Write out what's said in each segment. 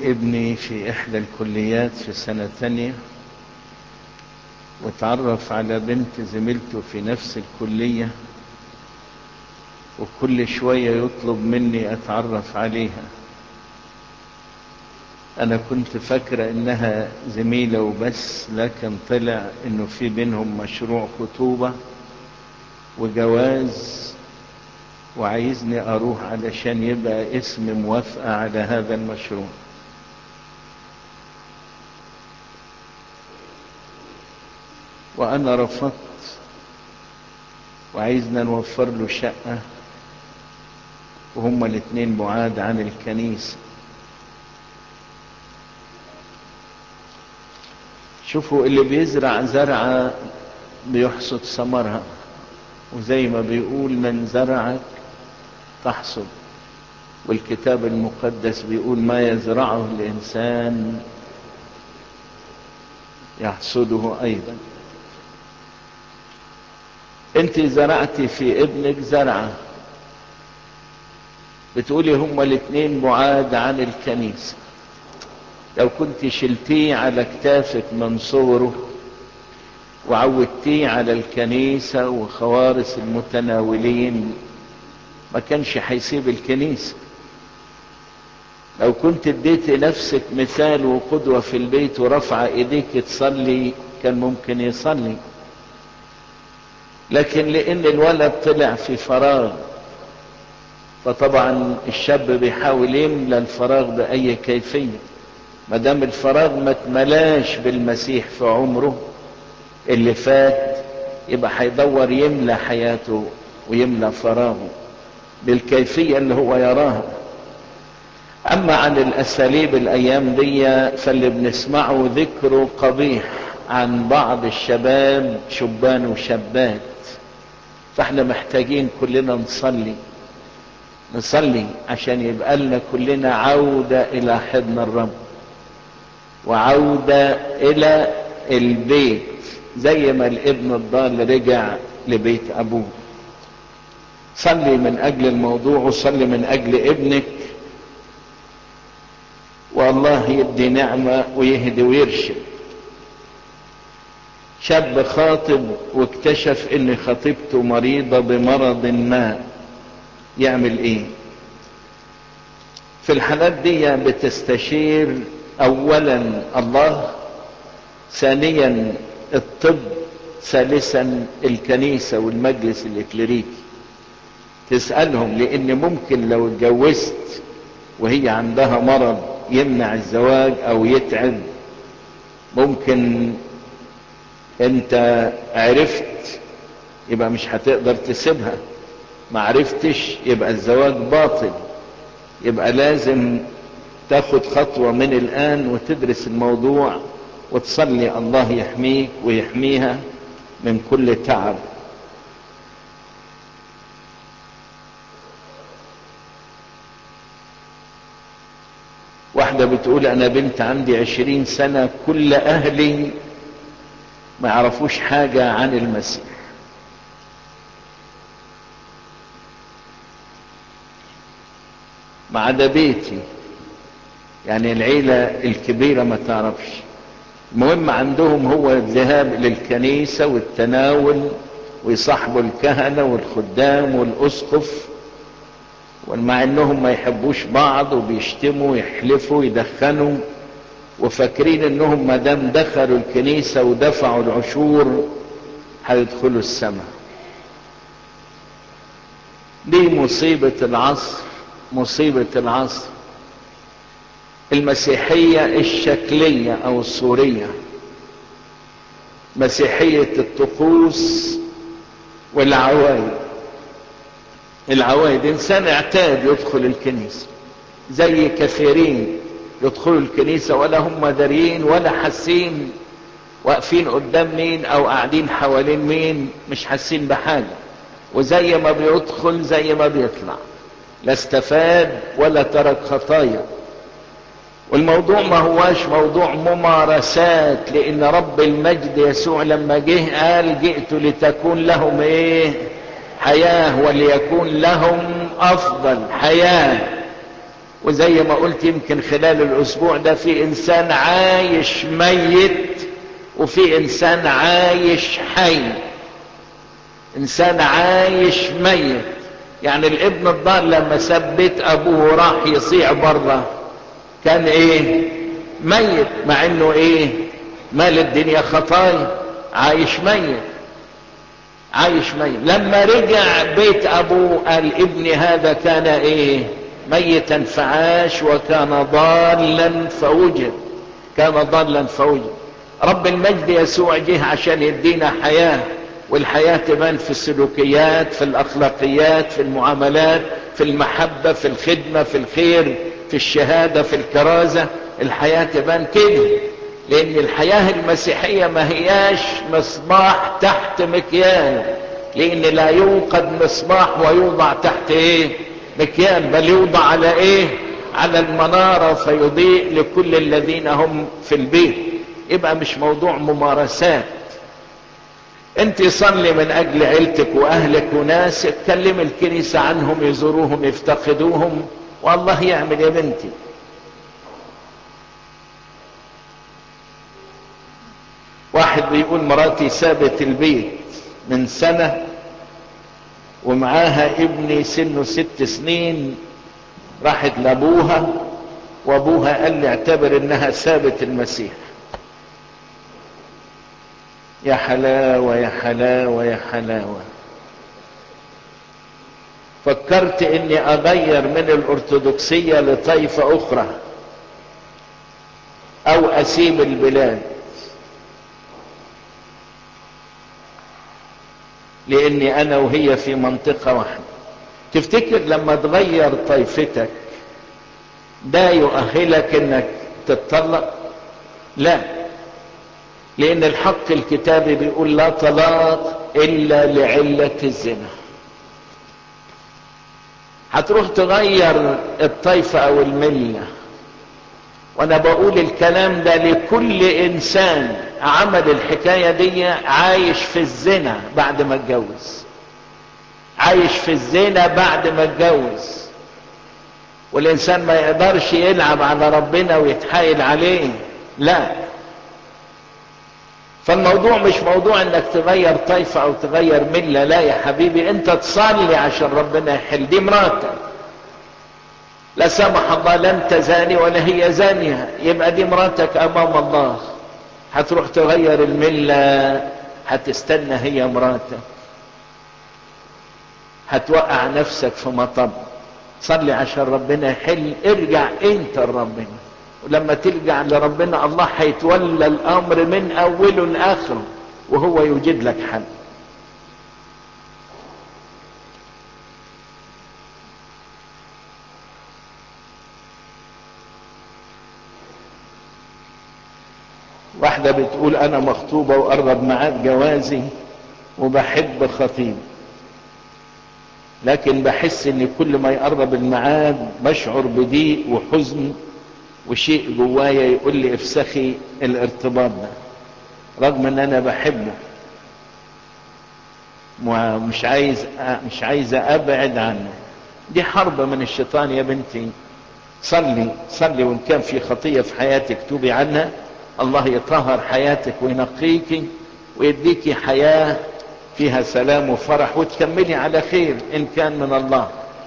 ابني في إحدى الكليات في سنة تانية وتعرف على بنت زميلته في نفس الكلية وكل شوية يطلب مني أتعرف عليها أنا كنت فاكرة إنها زميلة وبس لكن طلع إنه في بينهم مشروع خطوبة وجواز وعايزني أروح علشان يبقى اسم موافقة على هذا المشروع وأنا رفضت وعايزنا نوفر له شقة وهما الاتنين بعاد عن الكنيسة شوفوا اللي بيزرع زرعة بيحصد ثمرها وزي ما بيقول من زرعك تحصد والكتاب المقدس بيقول ما يزرعه الإنسان يحصده أيضا انت زرعتي في ابنك زرعة بتقولي هما الاتنين بعاد عن الكنيسة لو كنت شلتيه على كتافك من صغره وعودتيه على الكنيسة وخوارس المتناولين ما كانش هيسيب الكنيسة لو كنت اديت نفسك مثال وقدوة في البيت ورفع ايديك تصلي كان ممكن يصلي لكن لان الولد طلع في فراغ فطبعا الشاب بيحاول يملى الفراغ باي كيفية ما دام الفراغ ما اتملاش بالمسيح في عمره اللي فات يبقى هيدور يملى حياته ويملى فراغه بالكيفية اللي هو يراها اما عن الاساليب الايام دي فاللي بنسمعه ذكره قبيح عن بعض الشباب شبان وشابات فاحنا محتاجين كلنا نصلي نصلي عشان يبقى لنا كلنا عودة الى حضن الرب وعودة الى البيت زي ما الابن الضال رجع لبيت ابوه صلي من اجل الموضوع وصلي من اجل ابنك والله يدي نعمة ويهدي ويرشد شاب خاطب واكتشف ان خطيبته مريضة بمرض ما يعمل ايه في الحالات دي بتستشير اولا الله ثانيا الطب ثالثا الكنيسة والمجلس الاكليريكي تسألهم لان ممكن لو اتجوزت وهي عندها مرض يمنع الزواج او يتعب ممكن انت عرفت يبقى مش هتقدر تسيبها ما عرفتش يبقى الزواج باطل يبقى لازم تاخد خطوة من الان وتدرس الموضوع وتصلي الله يحميك ويحميها من كل تعب واحدة بتقول انا بنت عندي عشرين سنة كل اهلي ما يعرفوش حاجة عن المسيح ما عدا بيتي يعني العيلة الكبيرة ما تعرفش المهم عندهم هو الذهاب للكنيسة والتناول ويصاحبوا الكهنة والخدام والأسقف ومع انهم ما يحبوش بعض وبيشتموا ويحلفوا يدخنوا وفاكرين انهم ما دام دخلوا الكنيسه ودفعوا العشور هيدخلوا السماء دي مصيبه العصر مصيبه العصر المسيحيه الشكليه او الصوريه مسيحيه الطقوس والعوايد العوايد انسان اعتاد يدخل الكنيسه زي كثيرين يدخلوا الكنيسة ولا هم دارين ولا حاسين واقفين قدام مين او قاعدين حوالين مين مش حاسين بحاجة وزي ما بيدخل زي ما بيطلع لا استفاد ولا ترك خطايا والموضوع ما هواش موضوع ممارسات لان رب المجد يسوع لما جه قال جئت لتكون لهم ايه حياة وليكون لهم افضل حياة وزي ما قلت يمكن خلال الاسبوع ده في انسان عايش ميت وفي انسان عايش حي انسان عايش ميت يعني الابن الضال لما ثبت ابوه راح يصيع بره كان ايه ميت مع انه ايه مال الدنيا خطايا عايش ميت عايش ميت لما رجع بيت ابوه قال ابني هذا كان ايه ميتا فعاش وكان ضالا فوجد كان ضالا فوجد رب المجد يسوع جه عشان يدينا حياه والحياة تبان في السلوكيات في الأخلاقيات في المعاملات في المحبة في الخدمة في الخير في الشهادة في الكرازة الحياة تبان كده لأن الحياة المسيحية ما هياش مصباح تحت مكيال لأن لا يوقد مصباح ويوضع تحت إيه مكيال بل يوضع على إيه على المنارة فيضيء لكل الذين هم في البيت يبقى مش موضوع ممارسات انت صلي من اجل عيلتك واهلك وناسك كلم الكنيسة عنهم يزوروهم يفتقدوهم والله يعمل يا بنتي واحد بيقول مراتي سابت البيت من سنة ومعاها ابني سنه ست سنين راحت لابوها وابوها قال لي اعتبر انها سابت المسيح يا حلاوة يا حلاوة يا حلاوة فكرت اني اغير من الارثوذكسية لطائفة اخرى او اسيب البلاد لاني انا وهي في منطقة واحدة تفتكر لما تغير طائفتك ده يؤهلك انك تتطلق لا لان الحق الكتابي بيقول لا طلاق الا لعلة الزنا هتروح تغير الطائفة او الملة وانا بقول الكلام ده لكل انسان عمل الحكاية دي عايش في الزنا بعد ما اتجوز عايش في الزنا بعد ما اتجوز والانسان ما يقدرش يلعب على ربنا ويتحايل عليه لا فالموضوع مش موضوع انك تغير طائفة او تغير ملة لا يا حبيبي انت تصلي عشان ربنا يحل دي مراتك لا سمح الله لا انت زاني ولا هي زانية يبقى دي مراتك امام الله هتروح تغير الملة هتستنى هي مراتك هتوقع نفسك في مطب صلي عشان ربنا يحل ارجع انت لربنا ولما ترجع لربنا الله هيتولى الامر من اوله لاخره وهو يوجد لك حل واحدة بتقول انا مخطوبة وقرب معاد جوازي وبحب خطيب لكن بحس ان كل ما يقرب الميعاد بشعر بضيق وحزن وشيء جوايا يقول لي افسخي الارتباط ده رغم ان انا بحبه ومش عايز مش عايز ابعد عنه دي حرب من الشيطان يا بنتي صلي صلي وان كان في خطيه في حياتك توبي عنها الله يطهر حياتك وينقيك ويديكي حياه فيها سلام وفرح وتكملي على خير ان كان من الله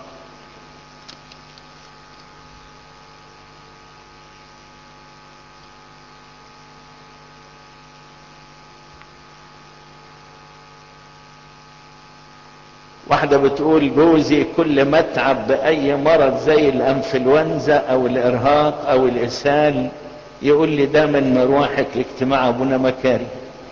واحدة بتقول جوزي كل ما اتعب بأي مرض زي الأنفلونزا أو الإرهاق أو الإسهال يقول لي ده من مروحك لاجتماع أبونا مكاري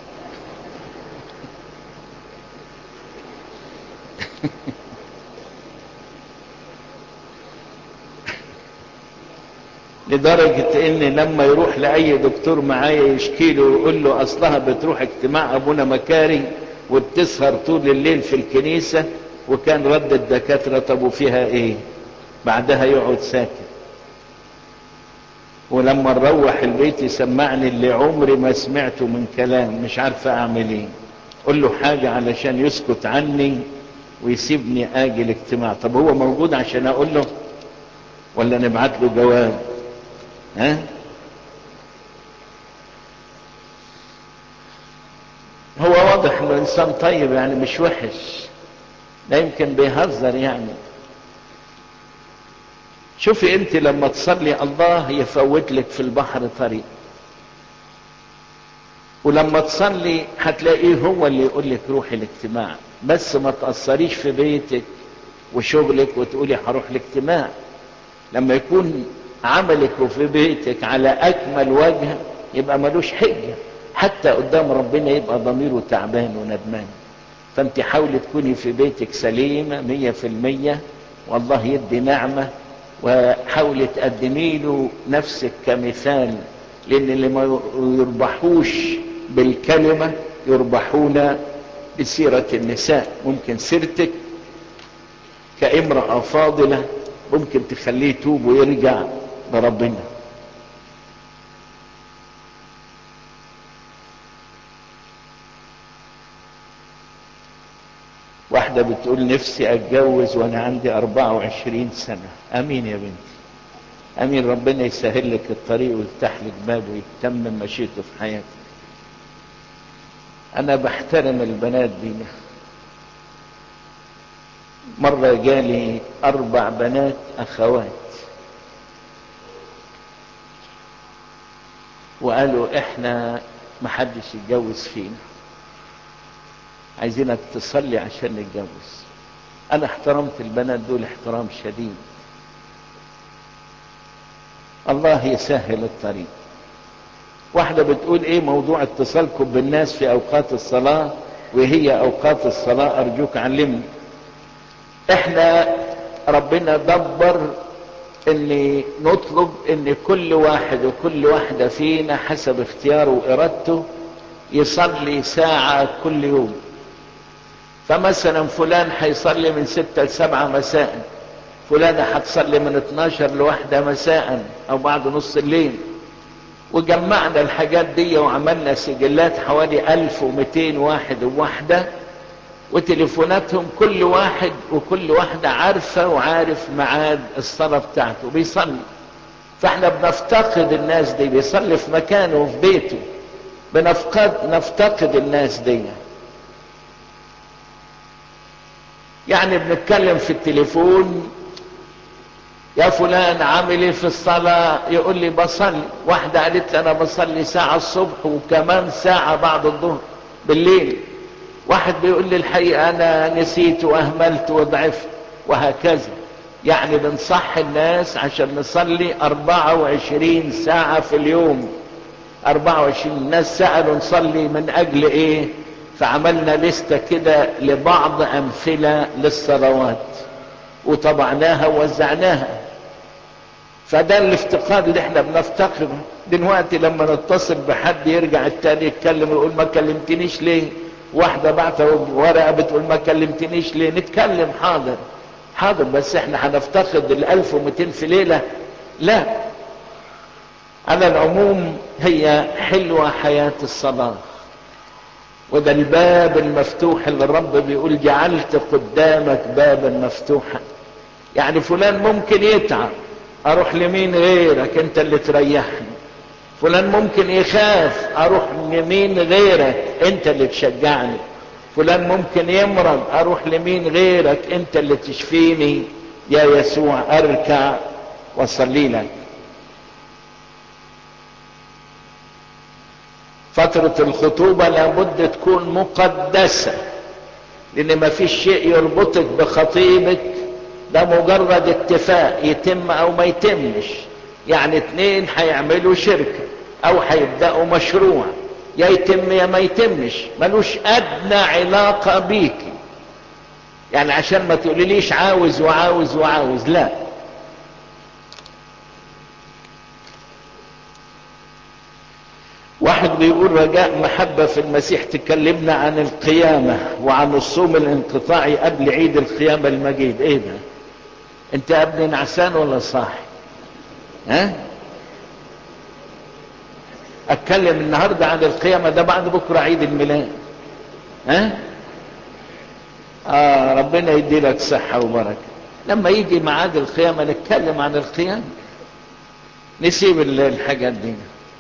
لدرجة ان لما يروح لأي دكتور معايا يشكي له ويقول له أصلها بتروح اجتماع أبونا مكاري وبتسهر طول الليل في الكنيسة وكان رد الدكاترة طب وفيها ايه بعدها يقعد ساكت ولما نروح البيت يسمعني اللي عمري ما سمعته من كلام مش عارفة اعمل ايه قل له حاجة علشان يسكت عني ويسيبني اجي الاجتماع طب هو موجود عشان اقول له ولا نبعت له جواب ها هو واضح انه انسان طيب يعني مش وحش لا يمكن بيهزر يعني شوفي انت لما تصلي الله يفوت لك في البحر طريق ولما تصلي هتلاقيه هو اللي يقول لك روحي الاجتماع بس ما تأثريش في بيتك وشغلك وتقولي هروح الاجتماع لما يكون عملك وفي بيتك على اكمل وجه يبقى ملوش حجة حتى قدام ربنا يبقى ضميره تعبان وندمان فانت حاولي تكوني في بيتك سليمة مية في المية والله يدي نعمة وحاولي تقدمي له نفسك كمثال لان اللي ما يربحوش بالكلمة يربحون بسيرة النساء ممكن سيرتك كامرأة فاضلة ممكن تخليه يتوب ويرجع لربنا واحدة بتقول نفسي اتجوز وانا عندي اربعة وعشرين سنة امين يا بنتي امين ربنا يسهل لك الطريق ويفتح لك باب ويتمم مشيته في حياتك انا بحترم البنات دي مرة جالي اربع بنات اخوات وقالوا احنا محدش يتجوز فينا عايزينك تصلي عشان نتجوز انا احترمت البنات دول احترام شديد الله يسهل الطريق واحدة بتقول ايه موضوع اتصالكم بالناس في اوقات الصلاة وهي اوقات الصلاة ارجوك علمني احنا ربنا دبر ان نطلب ان كل واحد وكل واحدة فينا حسب اختياره وارادته يصلي ساعة كل يوم فمثلا فلان هيصلي من ستة لسبعة مساء فلانة هتصلي من 12 لواحدة مساء او بعد نص الليل وجمعنا الحاجات دي وعملنا سجلات حوالي 1200 واحد وواحدة وتليفوناتهم كل واحد وكل واحدة عارفة وعارف ميعاد الصلاة بتاعته بيصلي فاحنا بنفتقد الناس دي بيصلي في مكانه وفي بيته بنفقد نفتقد الناس دي يعني بنتكلم في التليفون يا فلان عامل ايه في الصلاة يقول لي بصلي واحدة قالت لي انا بصلي ساعة الصبح وكمان ساعة بعد الظهر بالليل واحد بيقول لي الحقيقة انا نسيت واهملت وضعفت وهكذا يعني بنصح الناس عشان نصلي 24 ساعة في اليوم 24 الناس سألوا نصلي من اجل ايه فعملنا لستة كده لبعض امثلة للصلوات وطبعناها ووزعناها فده الافتقاد اللي احنا بنفتقده دلوقتي لما نتصل بحد يرجع التاني يتكلم ويقول ما كلمتنيش ليه واحدة بعتها ورقة بتقول ما كلمتنيش ليه نتكلم حاضر حاضر بس احنا هنفتقد ال 1200 في ليلة لا على العموم هي حلوة حياة الصلاة وده الباب المفتوح اللي الرب بيقول جعلت قدامك بابا مفتوحا يعني فلان ممكن يتعب اروح لمين غيرك انت اللي تريحني فلان ممكن يخاف اروح لمين غيرك انت اللي تشجعني فلان ممكن يمرض اروح لمين غيرك انت اللي تشفيني يا يسوع اركع واصلي لك فترة الخطوبة لابد تكون مقدسة لان ما فيش شيء يربطك بخطيبك ده مجرد اتفاق يتم او ما يتمش يعني اتنين هيعملوا شركة او هيبدأوا مشروع يا يتم يا ما يتمش ملوش ادنى علاقة بيكي يعني عشان ما تقوليليش عاوز وعاوز وعاوز لا واحد بيقول رجاء محبة في المسيح تكلمنا عن القيامة وعن الصوم الانقطاعي قبل عيد القيامة المجيد ايه ده انت يا ابني نعسان ولا صاحي ها اتكلم النهاردة عن القيامة ده بعد بكرة عيد الميلاد ها آه ربنا يدي لك صحة وبركة لما يجي ميعاد القيامة نتكلم عن القيامة نسيب الحاجات دي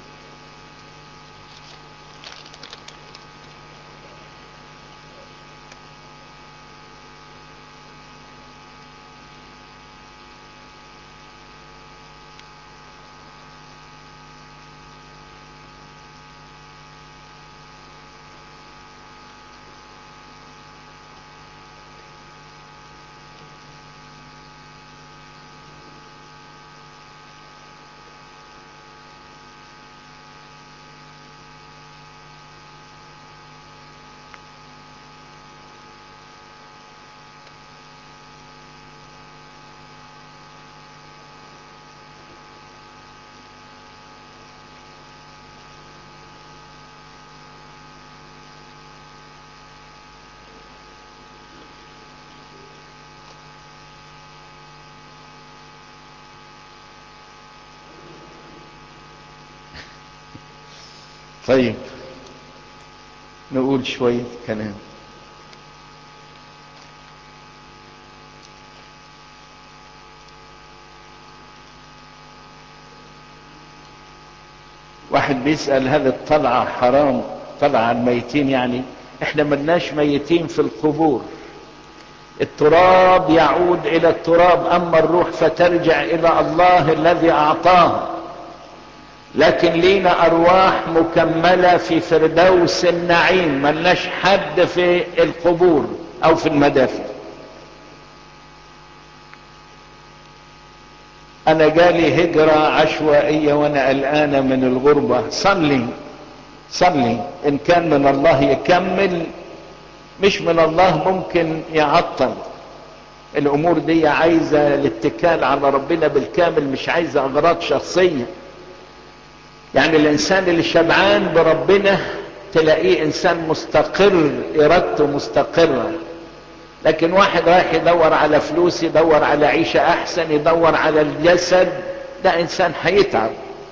طيب نقول شوية كلام واحد بيسأل هل الطلعة حرام طلعة على الميتين يعني احنا ملناش ميتين في القبور التراب يعود الى التراب اما الروح فترجع الى الله الذي اعطاها لكن لينا ارواح مكملة في فردوس النعيم ملناش حد في القبور او في المدافن انا جالي هجرة عشوائية وانا قلقانة من الغربة صلي صلي ان كان من الله يكمل مش من الله ممكن يعطل الامور دي عايزة الاتكال على ربنا بالكامل مش عايزة اغراض شخصية يعني الانسان اللي شبعان بربنا تلاقيه انسان مستقر ارادته مستقرة لكن واحد رايح يدور على فلوس يدور على عيشة احسن يدور على الجسد ده انسان هيتعب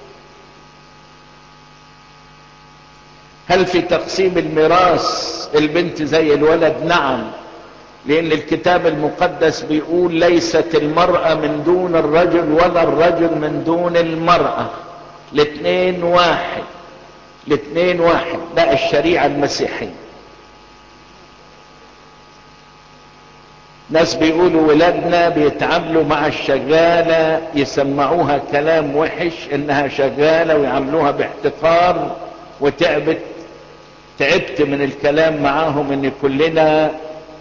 هل في تقسيم الميراث البنت زي الولد نعم لان الكتاب المقدس بيقول ليست المرأة من دون الرجل ولا الرجل من دون المرأة الاثنين واحد الاثنين واحد ده الشريعة المسيحية ناس بيقولوا ولادنا بيتعاملوا مع الشغالة يسمعوها كلام وحش انها شغالة ويعاملوها باحتقار وتعبت تعبت من الكلام معاهم ان كلنا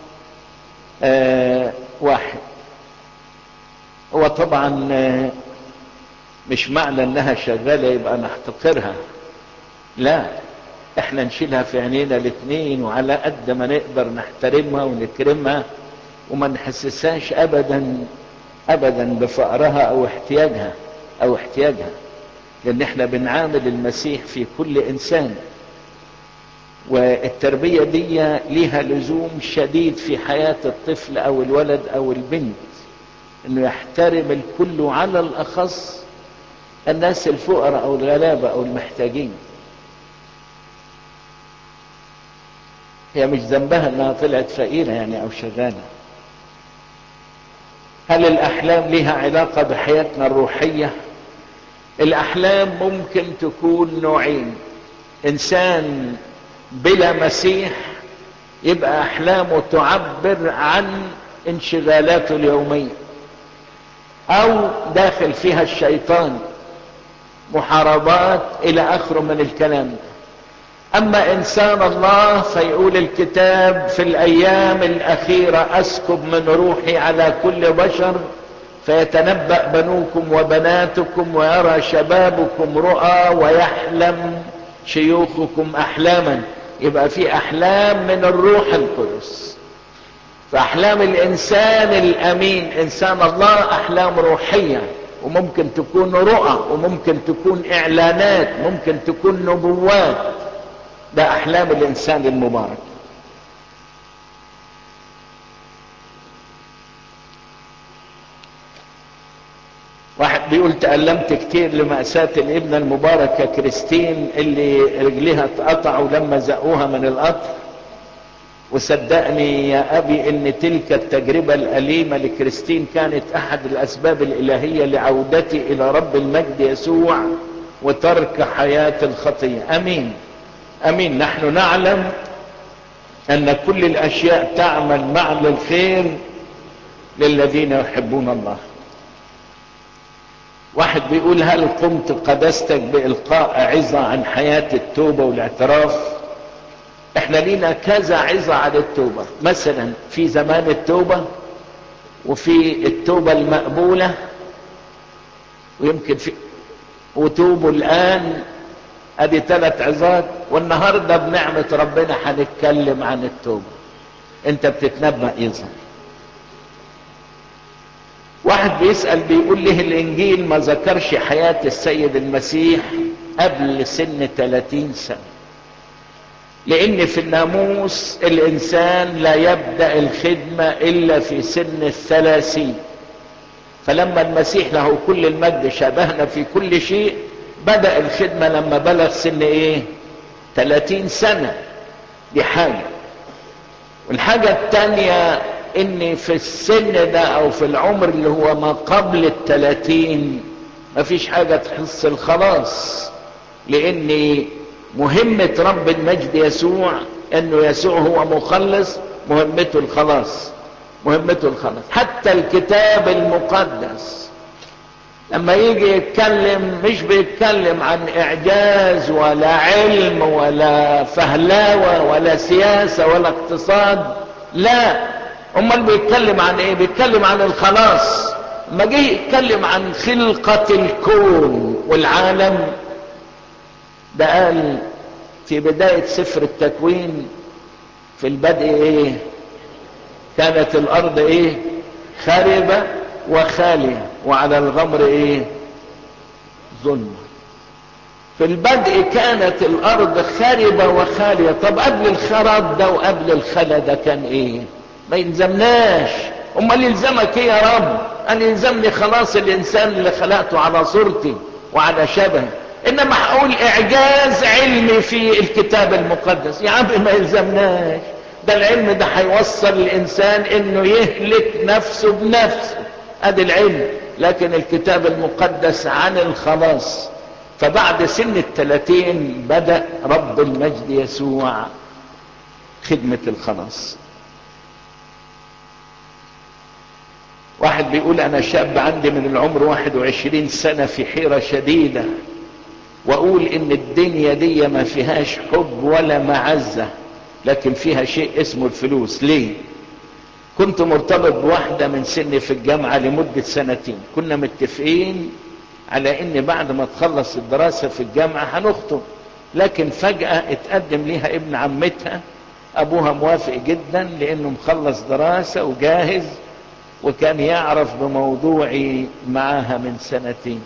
آه واحد هو طبعا آه مش معنى انها شغالة يبقى نحتقرها لا احنا نشيلها في عينينا الاثنين وعلى قد ما نقدر نحترمها ونكرمها وما نحسسهاش ابدا ابدا بفقرها او احتياجها او احتياجها لان احنا بنعامل المسيح في كل انسان والتربية دي ليها لزوم شديد في حياة الطفل او الولد او البنت انه يحترم الكل على الاخص الناس الفقراء او الغلابة او المحتاجين هي مش ذنبها انها طلعت فقيرة يعني او شغالة هل الاحلام لها علاقة بحياتنا الروحية الاحلام ممكن تكون نوعين انسان بلا مسيح يبقى احلامه تعبر عن انشغالاته اليومية او داخل فيها الشيطان محاربات الى اخره من الكلام اما انسان الله فيقول الكتاب في الايام الاخيرة اسكب من روحي على كل بشر فيتنبأ بنوكم وبناتكم ويرى شبابكم رؤى ويحلم شيوخكم احلاما يبقى في احلام من الروح القدس فاحلام الانسان الامين انسان الله احلام روحية وممكن تكون رؤى وممكن تكون اعلانات ممكن تكون نبوات ده احلام الانسان المبارك واحد بيقول تألمت كتير لمأساة الابنة المباركة كريستين اللي رجليها اتقطعوا لما زقوها من القطر وصدقني يا ابي ان تلك التجربة الاليمة لكريستين كانت احد الاسباب الالهية لعودتي الى رب المجد يسوع وترك حياة الخطية امين امين نحن نعلم ان كل الاشياء تعمل معا للخير للذين يحبون الله واحد بيقول هل قمت قدستك بإلقاء عظة عن حياة التوبة والاعتراف احنا لينا كذا عظة عن التوبة مثلا في زمان التوبة وفي التوبة المقبولة ويمكن في وتوبوا الآن ادي ثلاث عظات والنهاردة بنعمة ربنا هنتكلم عن التوبة انت بتتنبأ يظهر واحد بيسأل بيقول ليه الانجيل ما ذكرش حياة السيد المسيح قبل سن 30 سنة لان في الناموس الانسان لا يبدأ الخدمة الا في سن الثلاثين فلما المسيح له كل المجد شبهنا في كل شيء بدأ الخدمة لما بلغ سن ايه 30 سنة دي حاجة والحاجة التانية ان في السن ده او في العمر اللي هو ما قبل التلاتين مفيش حاجة تحس الخلاص لان مهمة رب المجد يسوع انه يسوع هو مخلص مهمته الخلاص مهمته الخلاص حتى الكتاب المقدس لما يجي يتكلم مش بيتكلم عن اعجاز ولا علم ولا فهلاوة ولا سياسة ولا اقتصاد لا امال بيتكلم عن ايه بيتكلم عن الخلاص لما جه يتكلم عن خلقة الكون والعالم ده قال في بداية سفر التكوين في البدء ايه كانت الارض ايه خاربة وخالية وعلى الغمر ايه ظلمة في البدء كانت الارض خاربة وخالية طب قبل الخراب ده وقبل الخلا ده كان ايه ما يلزمناش امال يلزمك ايه يا رب انا يلزمني خلاص الانسان اللي خلقته على صورتي وعلى شبهي انما هقول اعجاز علمي في الكتاب المقدس يا عم ما يلزمناش ده العلم ده هيوصل الانسان انه يهلك نفسه بنفسه ادي العلم لكن الكتاب المقدس عن الخلاص فبعد سن الثلاثين بدأ رب المجد يسوع خدمة الخلاص واحد بيقول انا شاب عندي من العمر 21 سنة في حيرة شديدة واقول ان الدنيا دي ما فيهاش حب ولا معزة لكن فيها شيء اسمه الفلوس ليه كنت مرتبط بواحدة من سني في الجامعة لمدة سنتين كنا متفقين على ان بعد ما تخلص الدراسة في الجامعة هنخطب لكن فجأة اتقدم ليها ابن عمتها ابوها موافق جدا لانه مخلص دراسة وجاهز وكان يعرف بموضوعي معاها من سنتين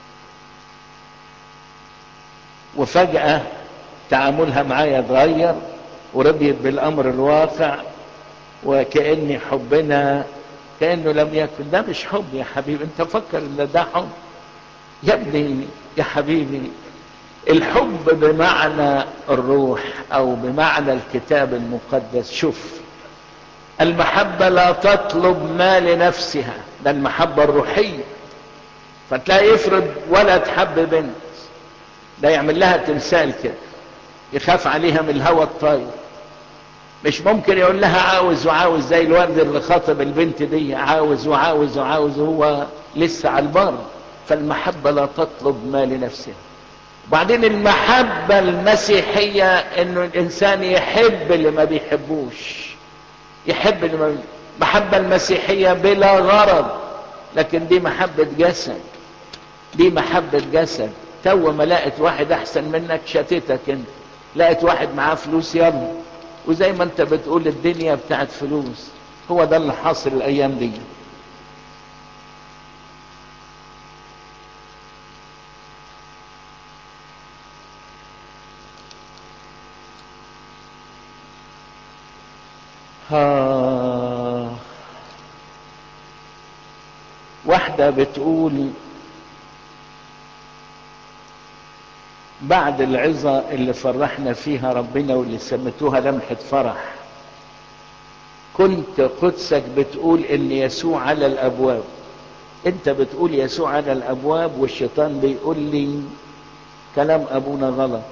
وفجأة تعاملها معايا اتغير ورضيت بالامر الواقع وكأن حبنا كأنه لم يكن ده مش حب يا حبيبي انت فكر ان ده حب يا ابني يا حبيبي الحب بمعنى الروح او بمعنى الكتاب المقدس شوف المحبة لا تطلب ما لنفسها ده المحبة الروحية فتلاقي يفرض ولد حب بنت ده يعمل لها تمثال كده يخاف عليها من الهوى الطاير مش ممكن يقول لها عاوز وعاوز زي الورد اللي خاطب البنت دي عاوز وعاوز وعاوز هو لسه على البر فالمحبة لا تطلب ما لنفسها وبعدين المحبة المسيحية انه الانسان يحب اللي ما بيحبوش يحب اللي ما محبة المسيحية بلا غرض لكن دي محبة جسد دي محبة جسد تو ما لقت واحد احسن منك شتتك انت لقت واحد معاه فلوس يلا وزي ما انت بتقول الدنيا بتاعت فلوس هو ده اللي حاصل الايام دي ها واحدة بتقول بعد العظة اللي فرحنا فيها ربنا واللي سميتوها لمحة فرح كنت قدسك بتقول ان يسوع على الابواب انت بتقول يسوع على الابواب والشيطان بيقول لي كلام ابونا غلط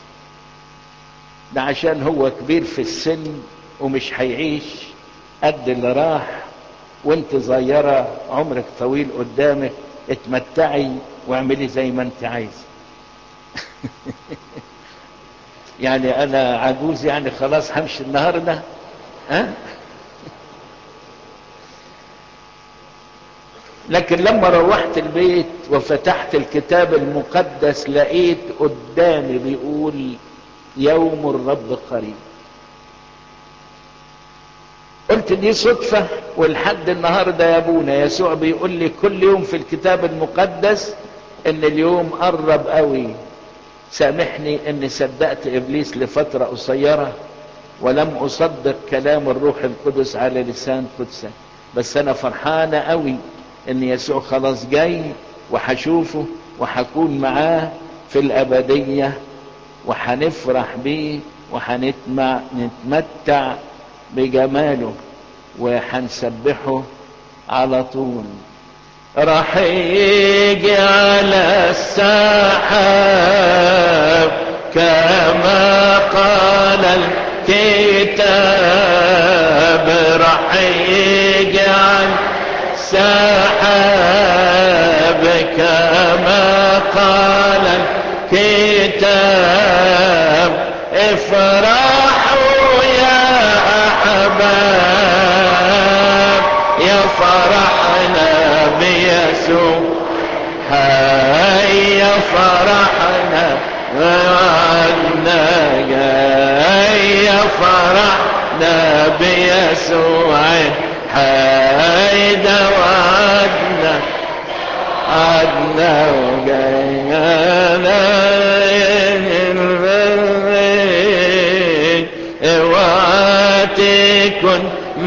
ده عشان هو كبير في السن ومش هيعيش قد اللي راح وانت صغيرة عمرك طويل قدامك اتمتعي واعملي زي ما انت عايزه يعني انا عجوز يعني خلاص همشي النهارده ها لكن لما روحت البيت وفتحت الكتاب المقدس لقيت قدامي بيقول يوم الرب قريب قلت دي صدفة ولحد النهاردة يا ابونا يسوع بيقول لي كل يوم في الكتاب المقدس ان اليوم قرب قوي سامحني اني صدقت ابليس لفترة قصيرة ولم اصدق كلام الروح القدس على لسان قدسه بس انا فرحانة قوي ان يسوع خلاص جاي وحشوفه وحكون معاه في الابدية وحنفرح بيه وحنتمتع بجماله وحنسبحه على طول راح يجي على السحاب كما قال الكتاب راح يجي على السحاب كما قال الكتاب افرحوا يا احباب يا فرحنا بيسوع هيا فرحنا وعدنا هيا فرحنا بيسوع حيدا وعدنا عدنا وجينا اوعى تكن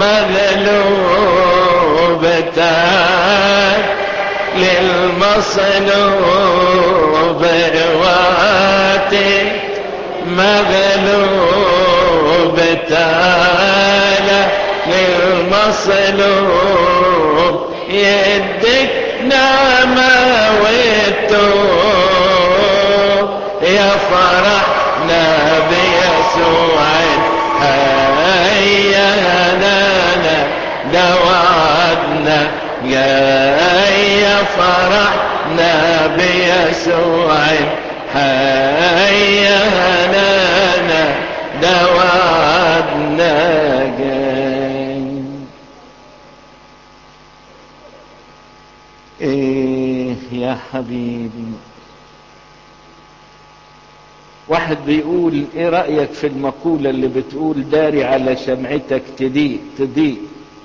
مغلوب تعال للمصلوب اوعى مغلوب تعال للمصلوب يدك نعمة والتوب يا فرحنا بيسوع هيا هنانا ده وعدنا يا فرحنا بيسوع هيا هنانا ده وعدنا جاي ايه يا حبيبي واحد بيقول ايه رأيك في المقولة اللي بتقول داري على شمعتك تضيء تضيء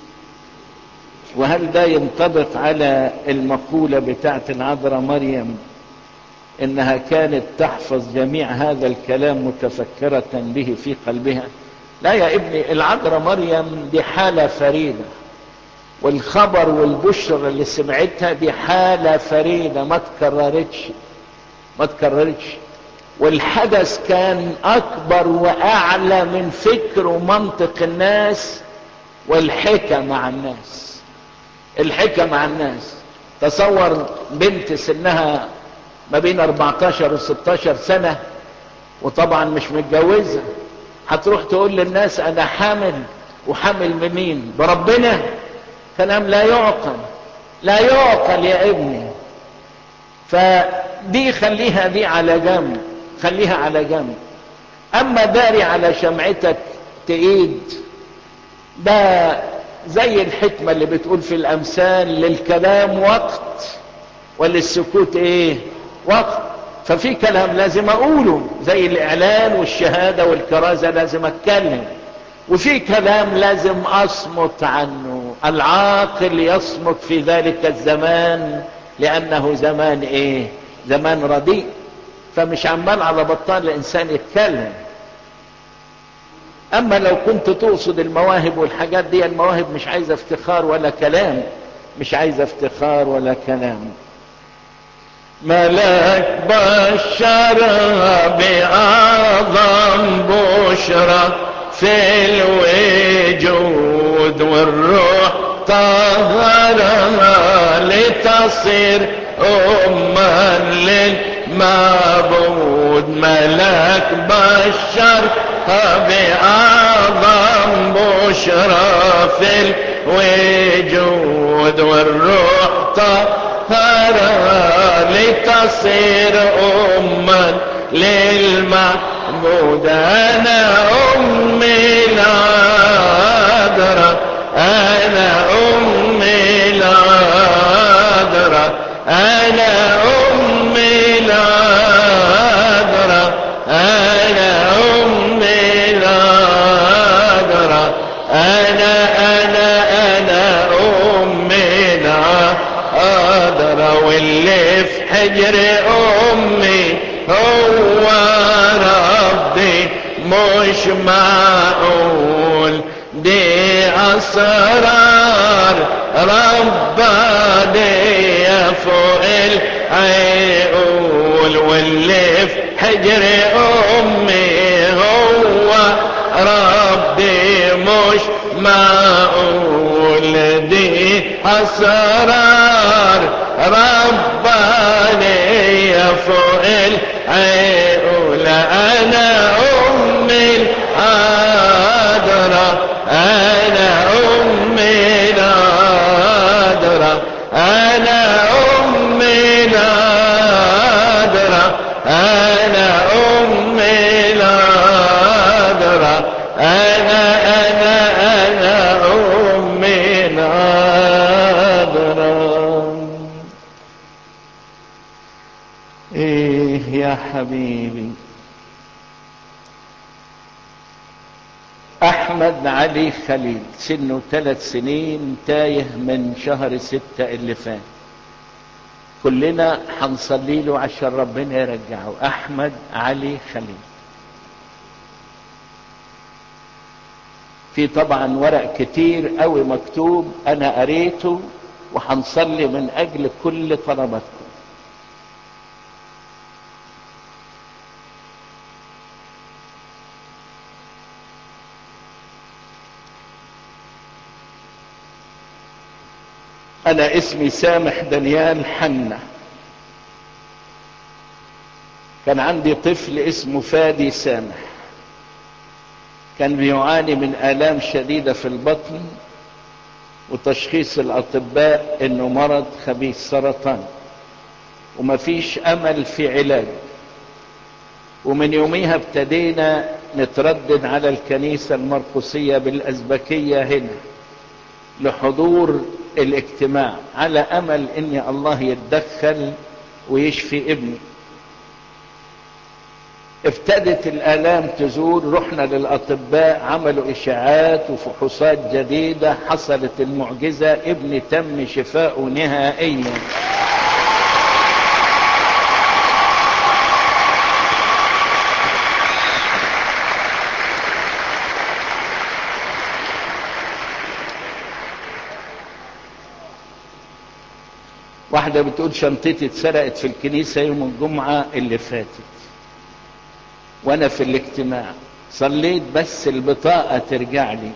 وهل ده ينطبق على المقولة بتاعت العذراء مريم انها كانت تحفظ جميع هذا الكلام متفكرة به في قلبها لا يا ابني العذراء مريم دي حالة فريدة والخبر والبشرى اللي سمعتها دي حالة فريدة ما تكررتش ما تكررتش والحدث كان اكبر واعلى من فكر ومنطق الناس والحكى مع الناس الحكى مع الناس تصور بنت سنها ما بين 14 و 16 سنة وطبعا مش متجوزة هتروح تقول للناس انا حامل وحامل بمين بربنا كلام لا يعقل لا يعقل يا ابني فدي خليها دي على جنب خليها على جنب اما داري على شمعتك تقيد ده زي الحكمة اللي بتقول في الامثال للكلام وقت وللسكوت ايه وقت ففي كلام لازم اقوله زي الاعلان والشهادة والكرازة لازم اتكلم وفي كلام لازم اصمت عنه العاقل يصمت في ذلك الزمان لانه زمان ايه زمان رديء فمش عمال على بطال الانسان يتكلم اما لو كنت تقصد المواهب والحاجات دي المواهب مش عايزه افتخار ولا كلام مش عايزه افتخار ولا كلام ملاك بشر بأعظم بشرى في الوجود والروح طهرها لتصير أما للمعبود ملك بشر بأعظم بشرى في الوجود والروح طهرها لتصير أما للمعبود أنا أمي العذراء أنا أمي العذراء أنا أمي العذراء أنا أمي العذراء أنا أنا أنا أمي العذراء واللي في حجر أمي هو ربي مش معقول دي أسرار ربانية فوق العقول واللي في حجر أمي هو ربي مش معقول دي أسرار ربانية فوق العقول أنا أمي العذراء أنا أمي العذراء أنا أمي العذراء أنا أمي العذراء أنا أنا أنا أمي العذراء إيه يا حبيبي احمد علي خليل سنه ثلاث سنين تايه من شهر ستة اللي فات كلنا هنصلي له عشان ربنا يرجعه احمد علي خليل في طبعا ورق كتير قوي مكتوب انا قريته وهنصلي من اجل كل طلباتكم انا اسمي سامح دانيال حنة كان عندي طفل اسمه فادي سامح كان بيعاني من الام شديدة في البطن وتشخيص الاطباء انه مرض خبيث سرطان ومفيش امل في علاج ومن يوميها ابتدينا نتردد على الكنيسة المرقسية بالازبكية هنا لحضور الاجتماع على امل ان الله يتدخل ويشفي ابني ابتدت الالام تزول رحنا للاطباء عملوا اشاعات وفحوصات جديده حصلت المعجزه ابني تم شفاؤه نهائيا واحدة بتقول شنطتي اتسرقت في الكنيسة يوم الجمعة اللي فاتت وانا في الاجتماع صليت بس البطاقة ترجع لي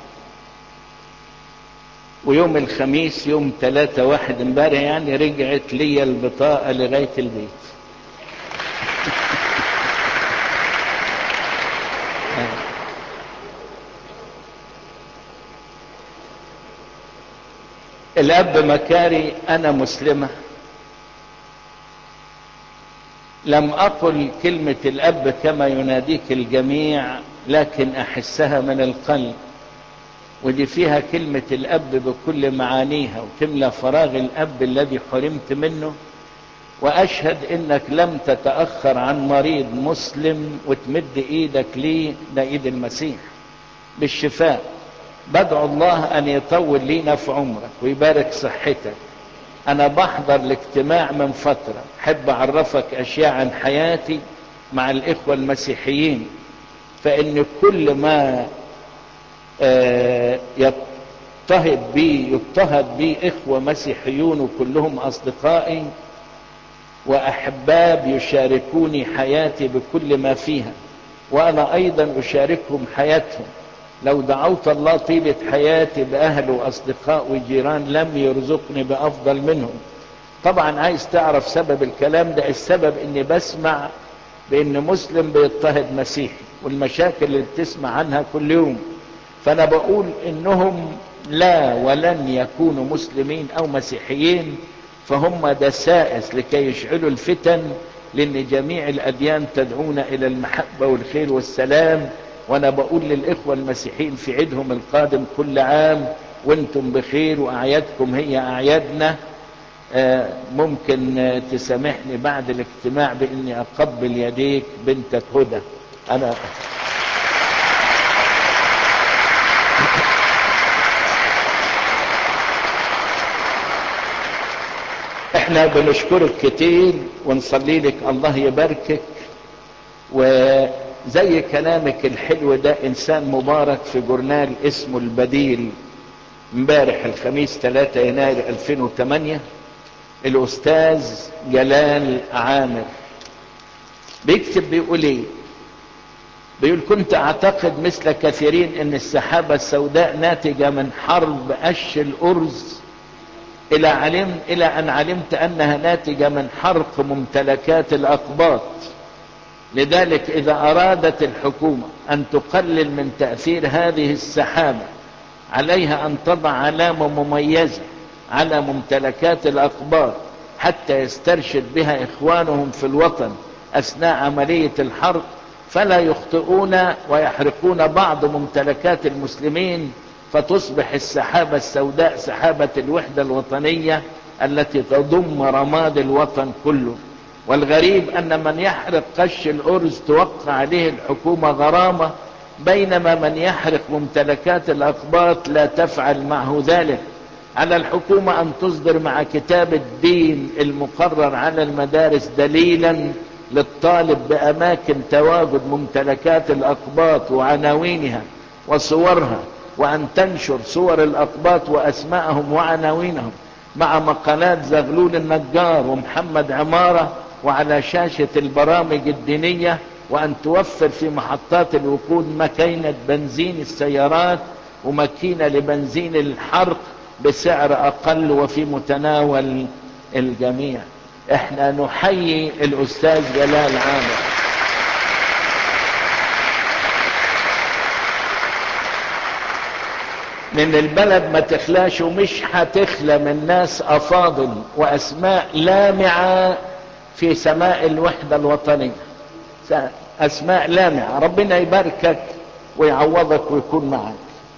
ويوم الخميس يوم ثلاثة واحد امبارح يعني رجعت لي البطاقة لغاية البيت الاب مكاري انا مسلمة لم اقل كلمة الاب كما يناديك الجميع لكن احسها من القلب ودي فيها كلمة الاب بكل معانيها وتملى فراغ الاب الذي حرمت منه واشهد انك لم تتأخر عن مريض مسلم وتمد ايدك ليه ده ايد المسيح بالشفاء بدعو الله ان يطول لينا في عمرك ويبارك صحتك انا بحضر الاجتماع من فترة حب اعرفك اشياء عن حياتي مع الاخوة المسيحيين فان كل ما آه يضطهد بي يضطهد بي اخوة مسيحيون وكلهم اصدقائي واحباب يشاركوني حياتي بكل ما فيها وانا ايضا اشاركهم حياتهم لو دعوت الله طيلة حياتي بأهل وأصدقاء وجيران لم يرزقني بأفضل منهم طبعا عايز تعرف سبب الكلام ده السبب اني بسمع بان مسلم بيضطهد مسيحي والمشاكل اللي بتسمع عنها كل يوم فانا بقول انهم لا ولن يكونوا مسلمين او مسيحيين فهم دسائس لكي يشعلوا الفتن لان جميع الاديان تدعونا الى المحبة والخير والسلام وانا بقول للاخوة المسيحيين في عيدهم القادم كل عام وانتم بخير واعيادكم هي اعيادنا ممكن تسامحني بعد الاجتماع باني اقبل يديك بنتك هدى انا احنا بنشكرك كتير ونصلي لك الله يباركك وزي كلامك الحلو ده انسان مبارك في جورنال اسمه البديل امبارح الخميس 3 يناير 2008 الاستاذ جلال عامر بيكتب بيقول ايه بيقول كنت اعتقد مثل كثيرين ان السحابة السوداء ناتجة من حرب قش الارز الى علم الى ان علمت انها ناتجة من حرق ممتلكات الاقباط لذلك اذا ارادت الحكومة ان تقلل من تأثير هذه السحابة عليها ان تضع علامة مميزة على ممتلكات الاقباط حتى يسترشد بها اخوانهم في الوطن اثناء عملية الحرق فلا يخطئون ويحرقون بعض ممتلكات المسلمين فتصبح السحابة السوداء سحابة الوحدة الوطنية التي تضم رماد الوطن كله والغريب ان من يحرق قش الارز توقع عليه الحكومة غرامة بينما من يحرق ممتلكات الاقباط لا تفعل معه ذلك على الحكومة ان تصدر مع كتاب الدين المقرر على المدارس دليلا للطالب باماكن تواجد ممتلكات الاقباط وعناوينها وصورها وان تنشر صور الاقباط واسماءهم وعناوينهم مع مقالات زغلول النجار ومحمد عمارة وعلى شاشة البرامج الدينية وان توفر في محطات الوقود مكينة بنزين السيارات ومكينة لبنزين الحرق بسعر اقل وفي متناول الجميع احنا نحيي الاستاذ جلال عامر من البلد ما تخلاش ومش هتخلى من ناس افاضل واسماء لامعة في سماء الوحدة الوطنية اسماء لامعة ربنا يباركك ويعوضك ويكون معك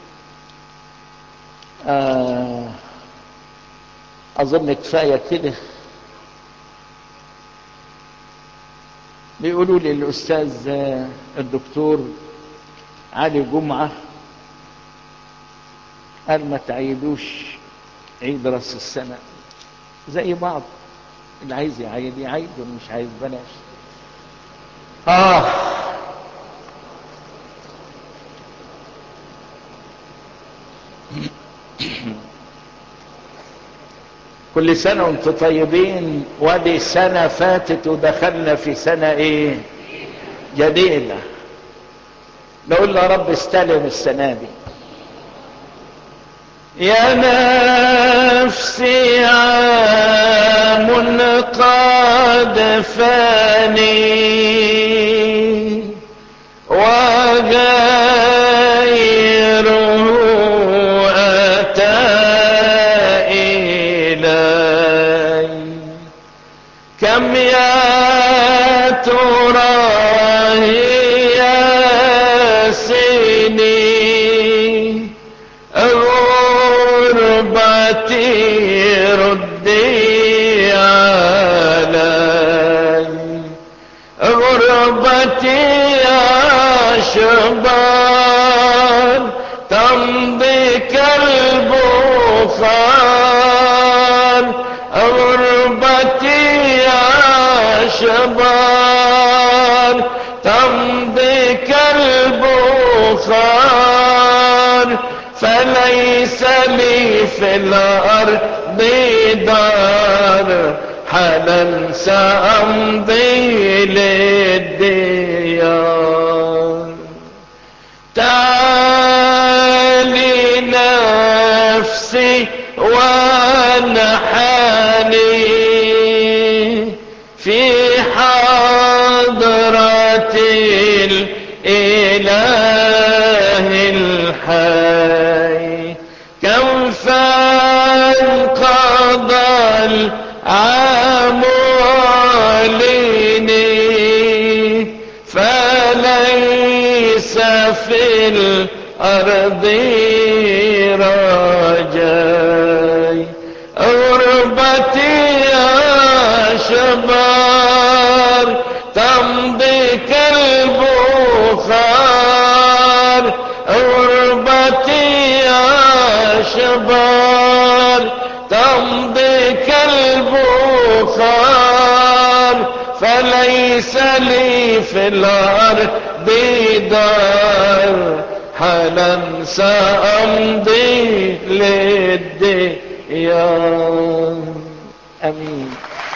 آه اظن كفاية كده بيقولوا لي الاستاذ الدكتور علي جمعة قال ما تعيدوش عيد راس السنة زي بعض اللي عايز يعيد يعيد واللي مش عايز بلاش اه كل سنة وانتم طيبين ودي سنة فاتت ودخلنا في سنة ايه جديدة نقول له رب استلم السنة دي يا نفسي عام قد فاني وغيره أتى إلي كم يا ترى هي سنين غربتي ردي علي غربتي يا شباب تمضي كالبخار غربتي يا شباب تمضي كالبخار فليس لي في الأرض دار حالا سأمضي للديار تعال في الأرض رجاي غربتي يا شبار تمضي كالبخار غربتي يا شبار تمضي كالبخار فليس لي في الأرض دار حالا سأمضي للديار أمين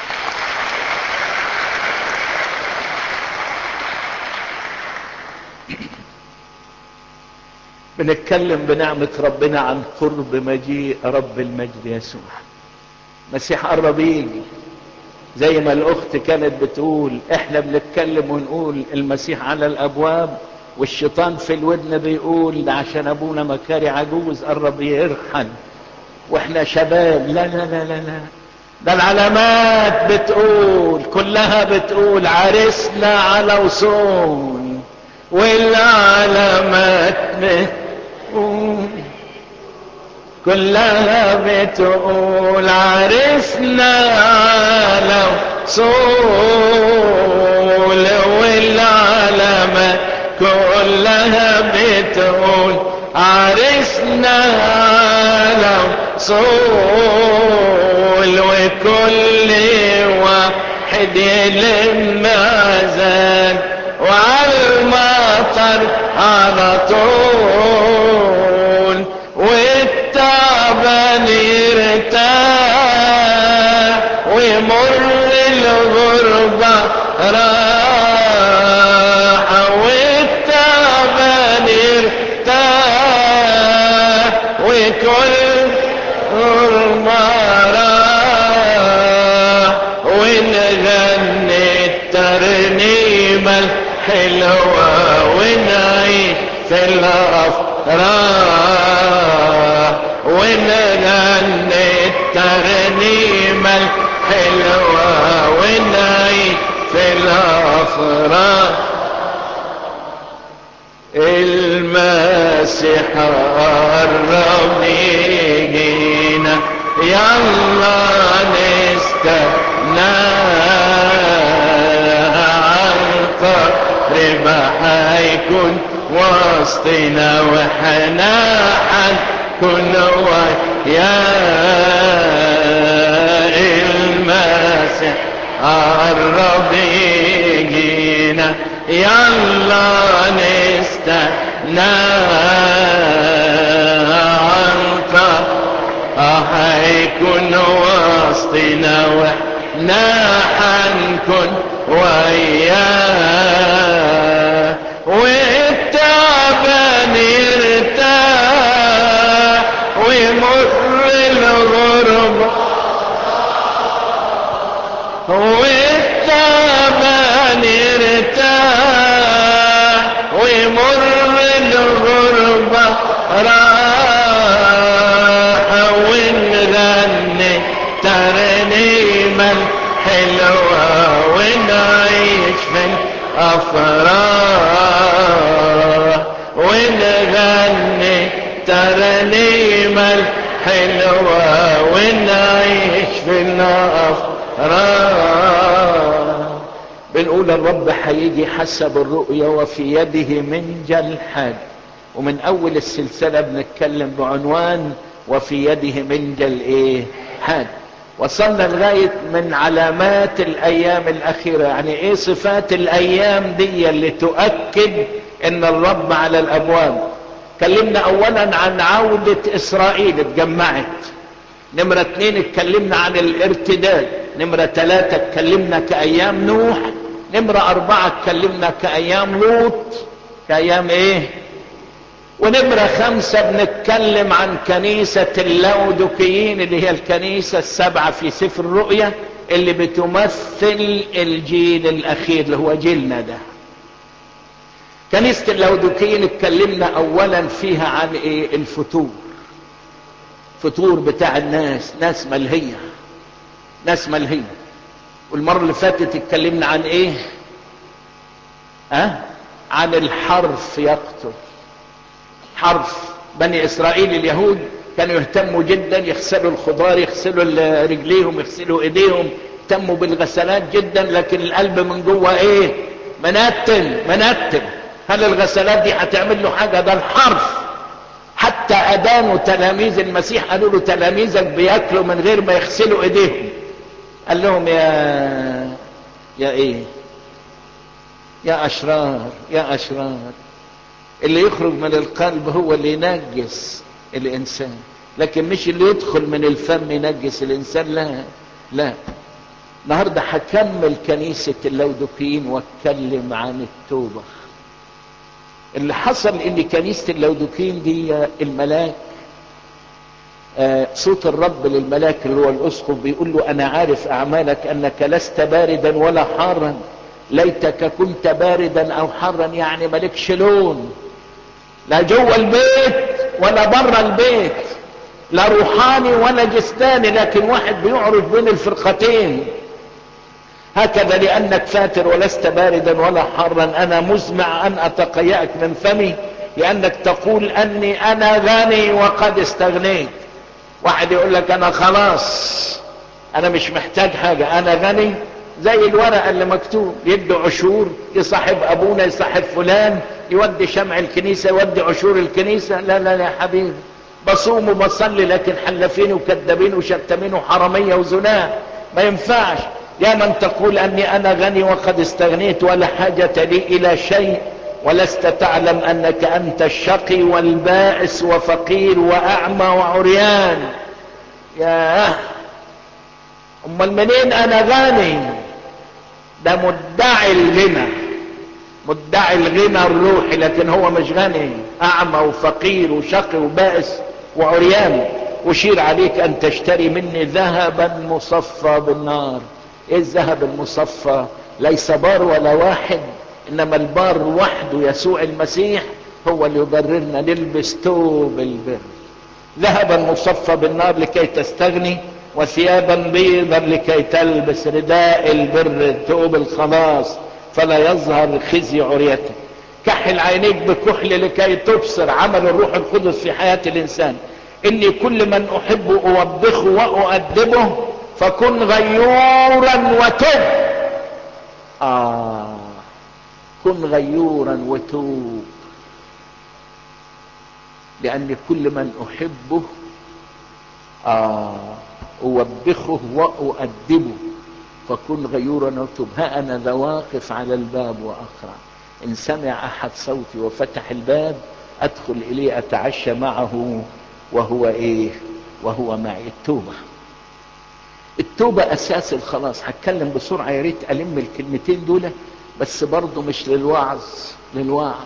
بنتكلم بنعمة ربنا عن قرب مجيء رب المجد يسوع مسيح قرب يجي زي ما الاخت كانت بتقول احنا بنتكلم ونقول المسيح على الابواب والشيطان في الودن بيقول ده عشان ابونا مكاري عجوز قرب يرحل واحنا شباب لا لا لا لا لا ده العلامات بتقول كلها بتقول عرسنا على وصول والعلامات بتقول كلها بتقول عرسنا على وصول والعلامات كلها بتقول عرسنا على وصول وكل واحد يلم عزان وعلى المطر على طول والتعبان يرتاح ويمر الغربة راح والتعبان يرتاح وكل غربة راح ونغني الترنيمة الحلوة ونعيش في الأفراح ونغني الترنيمة الحلوة ونعيش في الأفراح المسيح قرب يجينا يلا نستنى قرب حيكون وسطنا وحنا حنكون ويا المسيح قرب يجينا يلا نستنى عنك حيكون وسطنا واحنا حنكون وياه والتعبان يرتاح ويمر الغربة والتعبان يرتاح ويمر الغربة راح ونغني ترنيمة حلوة ونعيش في الأفراح ونغني ترنيمة حلوة ونعيش في الأفراح بنقول الرب هيجي حسب الرؤية وفي يده منجل حاد ومن اول السلسلة بنتكلم بعنوان وفي يده منجل ايه حاد وصلنا لغاية من علامات الايام الاخيرة يعني ايه صفات الايام دي اللي تؤكد ان الرب على الابواب اتكلمنا اولا عن عودة اسرائيل اتجمعت نمرة اتنين اتكلمنا عن الارتداد نمرة تلاتة اتكلمنا كايام نوح نمرة اربعة اتكلمنا كايام لوط كايام ايه ونمرة خمسة بنتكلم عن كنيسة اللودكيين اللي هي الكنيسة السبعة في سفر الرؤيا اللي بتمثل الجيل الاخير اللي هو جيلنا ده كنيسة اللودكيين اتكلمنا اولا فيها عن ايه الفتور فتور بتاع الناس ناس ملهية ناس ملهية والمرة اللي فاتت اتكلمنا عن ايه ها أه؟ عن الحرف يقتل حرف بني اسرائيل اليهود كانوا يهتموا جدا يغسلوا الخضار يغسلوا رجليهم يغسلوا ايديهم يهتموا بالغسلات جدا لكن القلب من جوه ايه منتن منتن هل الغسلات دي هتعمل له حاجه ده الحرف حتى ادانوا تلاميذ المسيح قالوا له تلاميذك بياكلوا من غير ما يغسلوا ايديهم قال لهم يا يا ايه يا اشرار يا اشرار اللي يخرج من القلب هو اللي ينجس الانسان لكن مش اللي يدخل من الفم ينجس الانسان لا لا النهارده هكمل كنيسه اللودوكيين واتكلم عن التوبه اللي حصل ان كنيسه اللودوكيين دي الملاك آه صوت الرب للملاك اللي هو الاسقف بيقول له انا عارف اعمالك انك لست باردا ولا حارا ليتك كنت باردا او حارا يعني مالكش لون لا جوه البيت ولا بره البيت لا روحاني ولا جسداني لكن واحد بيعرج بين الفرقتين هكذا لانك فاتر ولست باردا ولا حارا انا مزمع ان اتقيأك من فمي لانك تقول اني انا غني وقد استغنيت واحد يقول لك انا خلاص انا مش محتاج حاجة انا غني زي الورقة اللي مكتوب يدي عشور يصاحب ابونا يصاحب فلان يودي شمع الكنيسة يودي عشور الكنيسة لا لا لا يا حبيبي بصوم وبصلي لكن حلفين وكذابين وشتمين وحرامية وزناه ما ينفعش يا من تقول اني انا غني وقد استغنيت ولا حاجة لي الى شيء ولست تعلم انك انت الشقي والبائس وفقير واعمى وعريان ياه امال منين انا غني ده مدعي الغنى مدعي الغنى الروحي لكن هو مش غني اعمى وفقير وشقي وبائس وعريان اشير عليك ان تشتري مني ذهبا مصفى بالنار ايه الذهب المصفى ليس بار ولا واحد انما البار وحده يسوع المسيح هو اللي يبررنا نلبس توب البر ذهبا مصفى بالنار لكي تستغني وثيابا بيضا لكي تلبس رداء البر توب الخلاص فلا يظهر خزي عريتك كحل عينيك بكحل لكي تبصر عمل الروح القدس في حياة الانسان اني كل من احب اوبخه واؤدبه فكن غيورا وتب آه كن غيورا وتوب لأن كل من أحبه آه أوبخه وأؤدبه فكن غيورا وتوب ها أنا ذا واقف على الباب وأقرأ إن سمع أحد صوتي وفتح الباب أدخل إليه أتعشى معه وهو إيه وهو معي التوبة التوبة أساس الخلاص هتكلم بسرعة يا ريت ألم الكلمتين دول بس برضه مش للوعظ للوعظ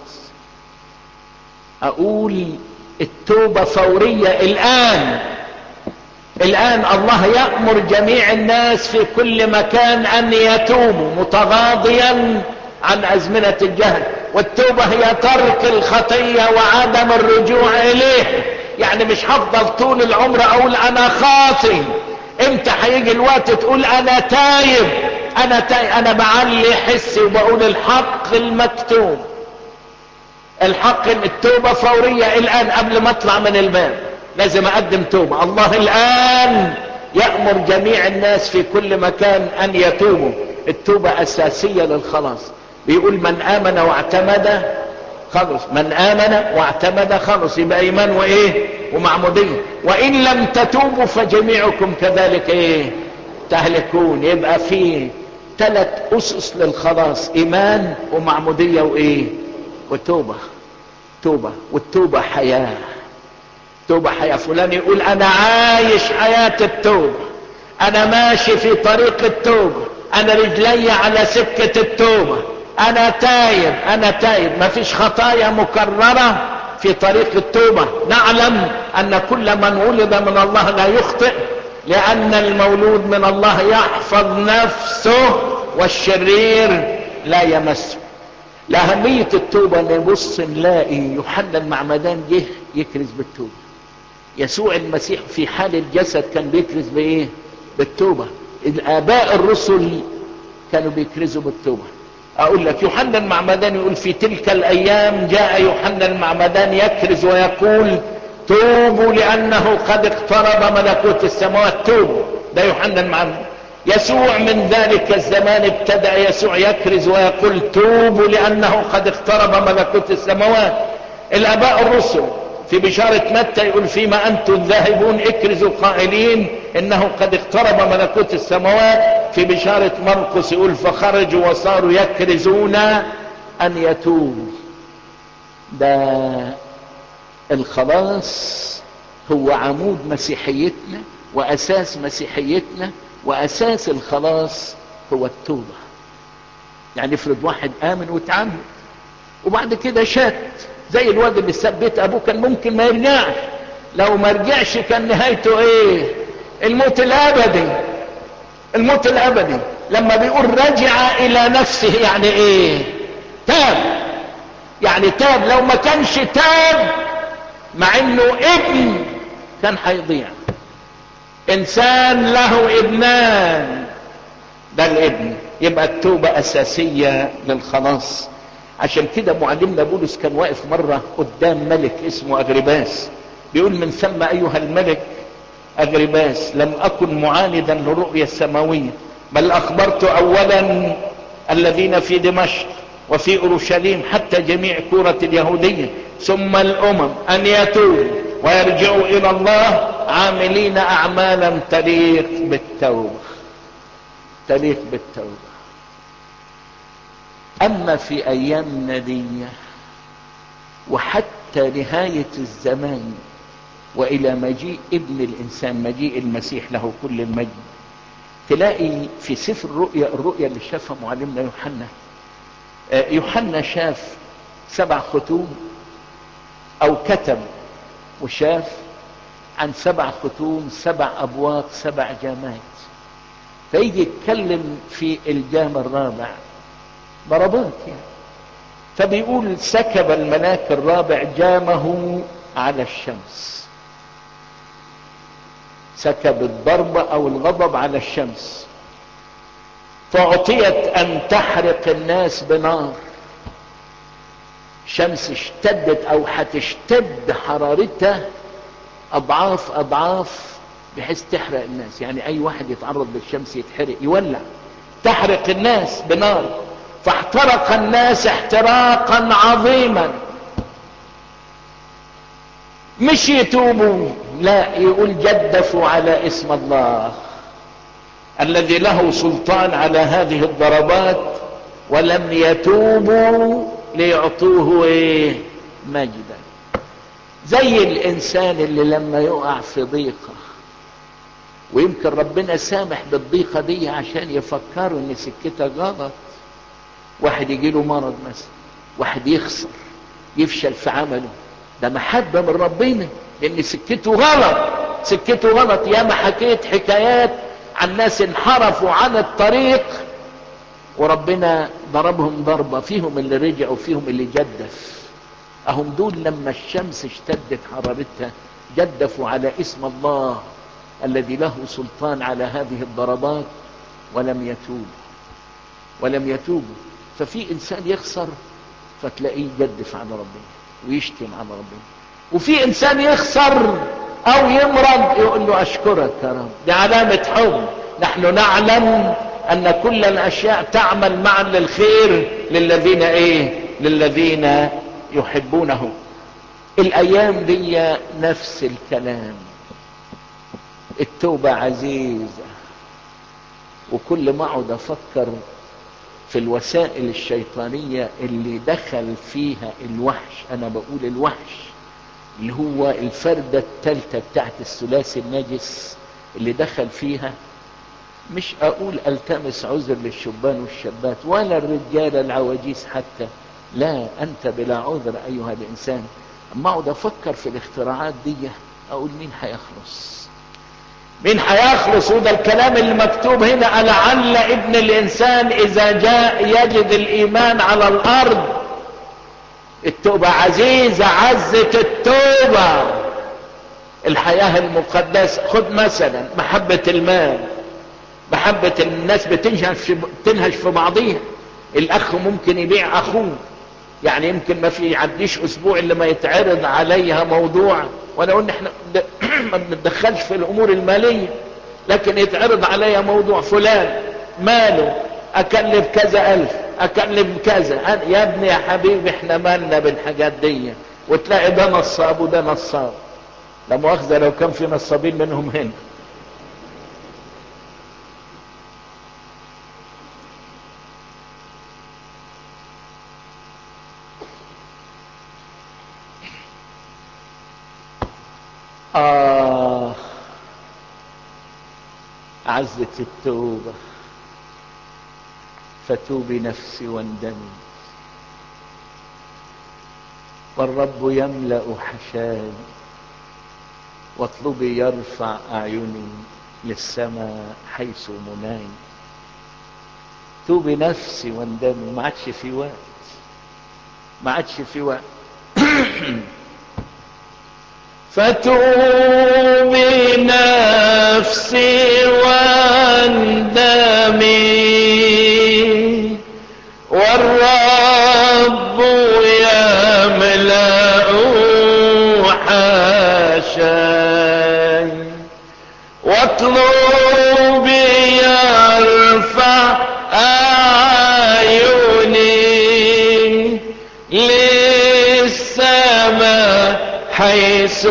أقول التوبة فورية الآن الآن الله يأمر جميع الناس في كل مكان أن يتوبوا متغاضيا عن أزمنة الجهل والتوبة هي ترك الخطية وعدم الرجوع إليه يعني مش هفضل طول العمر أقول أنا خاطئ امتى هيجي الوقت تقول انا تايب انا تايب انا بعلي حسي وبقول الحق المكتوب الحق التوبة فورية الان قبل ما اطلع من الباب لازم اقدم توبة الله الان يأمر جميع الناس في كل مكان ان يتوبوا التوبة اساسية للخلاص بيقول من امن واعتمد خلص من امن واعتمد خلص يبقى ايمان وايه ومعمودية وان لم تتوبوا فجميعكم كذلك ايه تهلكون يبقى في ثلاث اسس للخلاص ايمان ومعمودية وايه وتوبة توبة والتوبة حياة توبة حياة فلان يقول انا عايش حياة التوبة انا ماشي في طريق التوبة انا رجلي على سكة التوبة انا تايب انا تايب مفيش خطايا مكررة في طريق التوبة نعلم ان كل من ولد من الله لا يخطئ لان المولود من الله يحفظ نفسه والشرير لا يمسه لأهمية التوبة نبص نلاقي يوحنا المعمدان جه يكرز بالتوبة يسوع المسيح في حال الجسد كان بيكرز بايه بالتوبة الآباء الرسل كانوا بيكرزوا بالتوبة اقول لك يوحنا المعمدان يقول في تلك الايام جاء يوحنا المعمدان يكرز ويقول توبوا لانه قد اقترب ملكوت السماوات توبوا ده يوحنا المعمدان يسوع من ذلك الزمان ابتدأ يسوع يكرز ويقول توبوا لانه قد اقترب ملكوت السماوات الاباء الرسل في بشارة متى يقول فيما انتم ذاهبون اكرزوا قائلين انه قد اقترب ملكوت السماوات في بشارة مرقس يقول فخرجوا وصاروا يكرزون ان يتوبوا ده الخلاص هو عمود مسيحيتنا واساس مسيحيتنا واساس الخلاص هو التوبة يعني افرض واحد امن وتعمد وبعد كده شات زي الواد اللي ثبت ابوه كان ممكن ما يرجعش لو ما رجعش كان نهايته ايه الموت الابدي الموت الابدي لما بيقول رجع الى نفسه يعني ايه تاب يعني تاب لو ما كانش تاب مع انه ابن كان هيضيع انسان له ابنان ده الابن يبقى التوبة اساسية للخلاص عشان كده معلمنا بولس كان واقف مرة قدام ملك اسمه اغرباس بيقول من ثم ايها الملك اغرباس لم اكن معاندا للرؤية السماوية بل اخبرت اولا الذين في دمشق وفي اورشليم حتى جميع كورة اليهودية ثم الامم ان يتوبوا ويرجعوا الى الله عاملين اعمالا تليق بالتوبة تليق بالتوبة اما في ايامنا دي وحتى نهاية الزمان والى مجيء ابن الانسان مجيء المسيح له كل المجد تلاقي في سفر الرؤيا الرؤيا اللي شافها معلمنا يوحنا يوحنا شاف سبع ختوم او كتب وشاف عن سبع ختوم سبع ابواق سبع جامات فيجي يتكلم في الجام الرابع ضربات يعني فبيقول سكب الملاك الرابع جامه على الشمس سكب الضربة او الغضب على الشمس فاعطيت ان تحرق الناس بنار شمس اشتدت او هتشتد حرارتها اضعاف اضعاف بحيث تحرق الناس يعني اي واحد يتعرض للشمس يتحرق يولع تحرق الناس بنار فاحترق الناس احتراقا عظيما مش يتوبوا لا يقول جدفوا على اسم الله الذي له سلطان على هذه الضربات ولم يتوبوا ليعطوه ايه مجدا زي الانسان اللي لما يقع في ضيقه ويمكن ربنا سامح بالضيقه دي عشان يفكروا ان سكتك غلط واحد يجي له مرض مثلا واحد يخسر يفشل في عمله ده محبه من ربنا لان سكته غلط سكته غلط ياما حكيت حكايات عن ناس انحرفوا عن الطريق وربنا ضربهم ضربة فيهم اللي رجع وفيهم اللي جدف اهم دول لما الشمس اشتدت حرارتها جدفوا على اسم الله الذي له سلطان على هذه الضربات ولم يتوب ولم يتوبوا ففي انسان يخسر فتلاقيه يجدف على ربنا ويشتم على ربنا وفي انسان يخسر او يمرض يقول له اشكرك يا رب دي علامة حب نحن نعلم ان كل الاشياء تعمل معا للخير للذين ايه للذين يحبونه الايام دي نفس الكلام التوبة عزيزة وكل ما اقعد افكر في الوسائل الشيطانية اللي دخل فيها الوحش انا بقول الوحش اللي هو الفردة التالتة بتاعت الثلاثي النجس اللي دخل فيها مش اقول التمس عذر للشبان والشابات ولا الرجال العواجيز حتى لا انت بلا عذر ايها الانسان اما اقعد افكر في الاختراعات دي اقول مين هيخلص مين هيخلص وده الكلام اللي مكتوب هنا لعل ابن الانسان اذا جاء يجد الايمان على الارض التوبة عزيزة عزة التوبة الحياة المقدسة خد مثلا محبة المال محبة الناس بتنهش في, بتنهش في بعضيها الاخ ممكن يبيع اخوه يعني يمكن ما في يعديش اسبوع الا ما يتعرض عليها موضوع وانا قلنا احنا ما بنتدخلش في الامور الماليه لكن يتعرض عليها موضوع فلان ماله اكلف كذا الف اكلف كذا يا ابني يا حبيبي احنا مالنا بالحاجات دي وتلاقي ده نصاب وده نصاب لا مؤاخذة لو كان في نصابين منهم هنا آه عزة التوبة فتوبي نفسي واندمي والرب يملأ حشاي واطلبي يرفع أعيني للسماء حيث مناي توبي نفسي واندمي ما عادش في وقت ما عادش في وقت فتوبي نفسي واندمي والرب يملأ حاشاي واطلبي يرفع أعيني للسماء حيث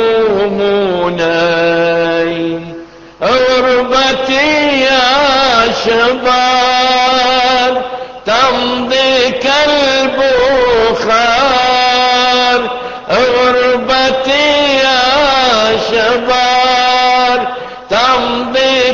مناي غربتي يا شباب تمضي كالبخار غربتي يا شباب تمضي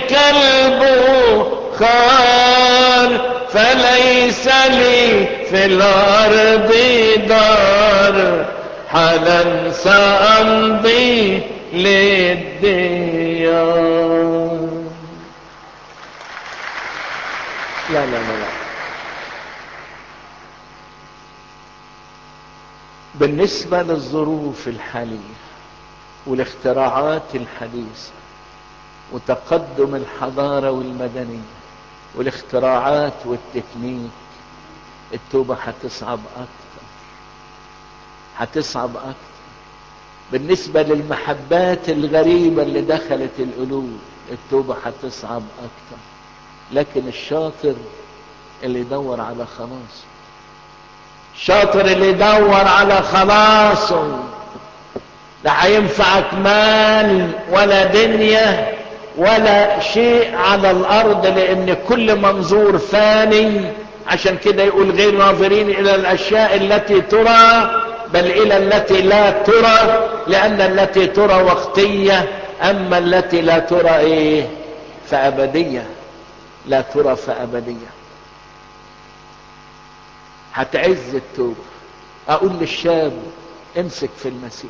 كالبخار فليس لي في الأرض دار حالا سأمضي للديار لا لا لا لا بالنسبة للظروف الحالية والاختراعات الحديثة وتقدم الحضارة والمدنية والاختراعات والتكنيك التوبة هتصعب أكتر هتصعب أكتر بالنسبة للمحبات الغريبة اللي دخلت القلوب التوبة هتصعب أكتر لكن الشاطر اللي يدور على خلاصه الشاطر اللي يدور على خلاصه لا هينفعك مال ولا دنيا ولا شيء على الارض لان كل منظور فاني عشان كده يقول غير ناظرين الى الاشياء التي ترى بل الى التي لا ترى لان التي ترى وقتية اما التي لا ترى ايه فابدية لا ترى فابدية هتعز التوبة اقول للشاب امسك في المسيح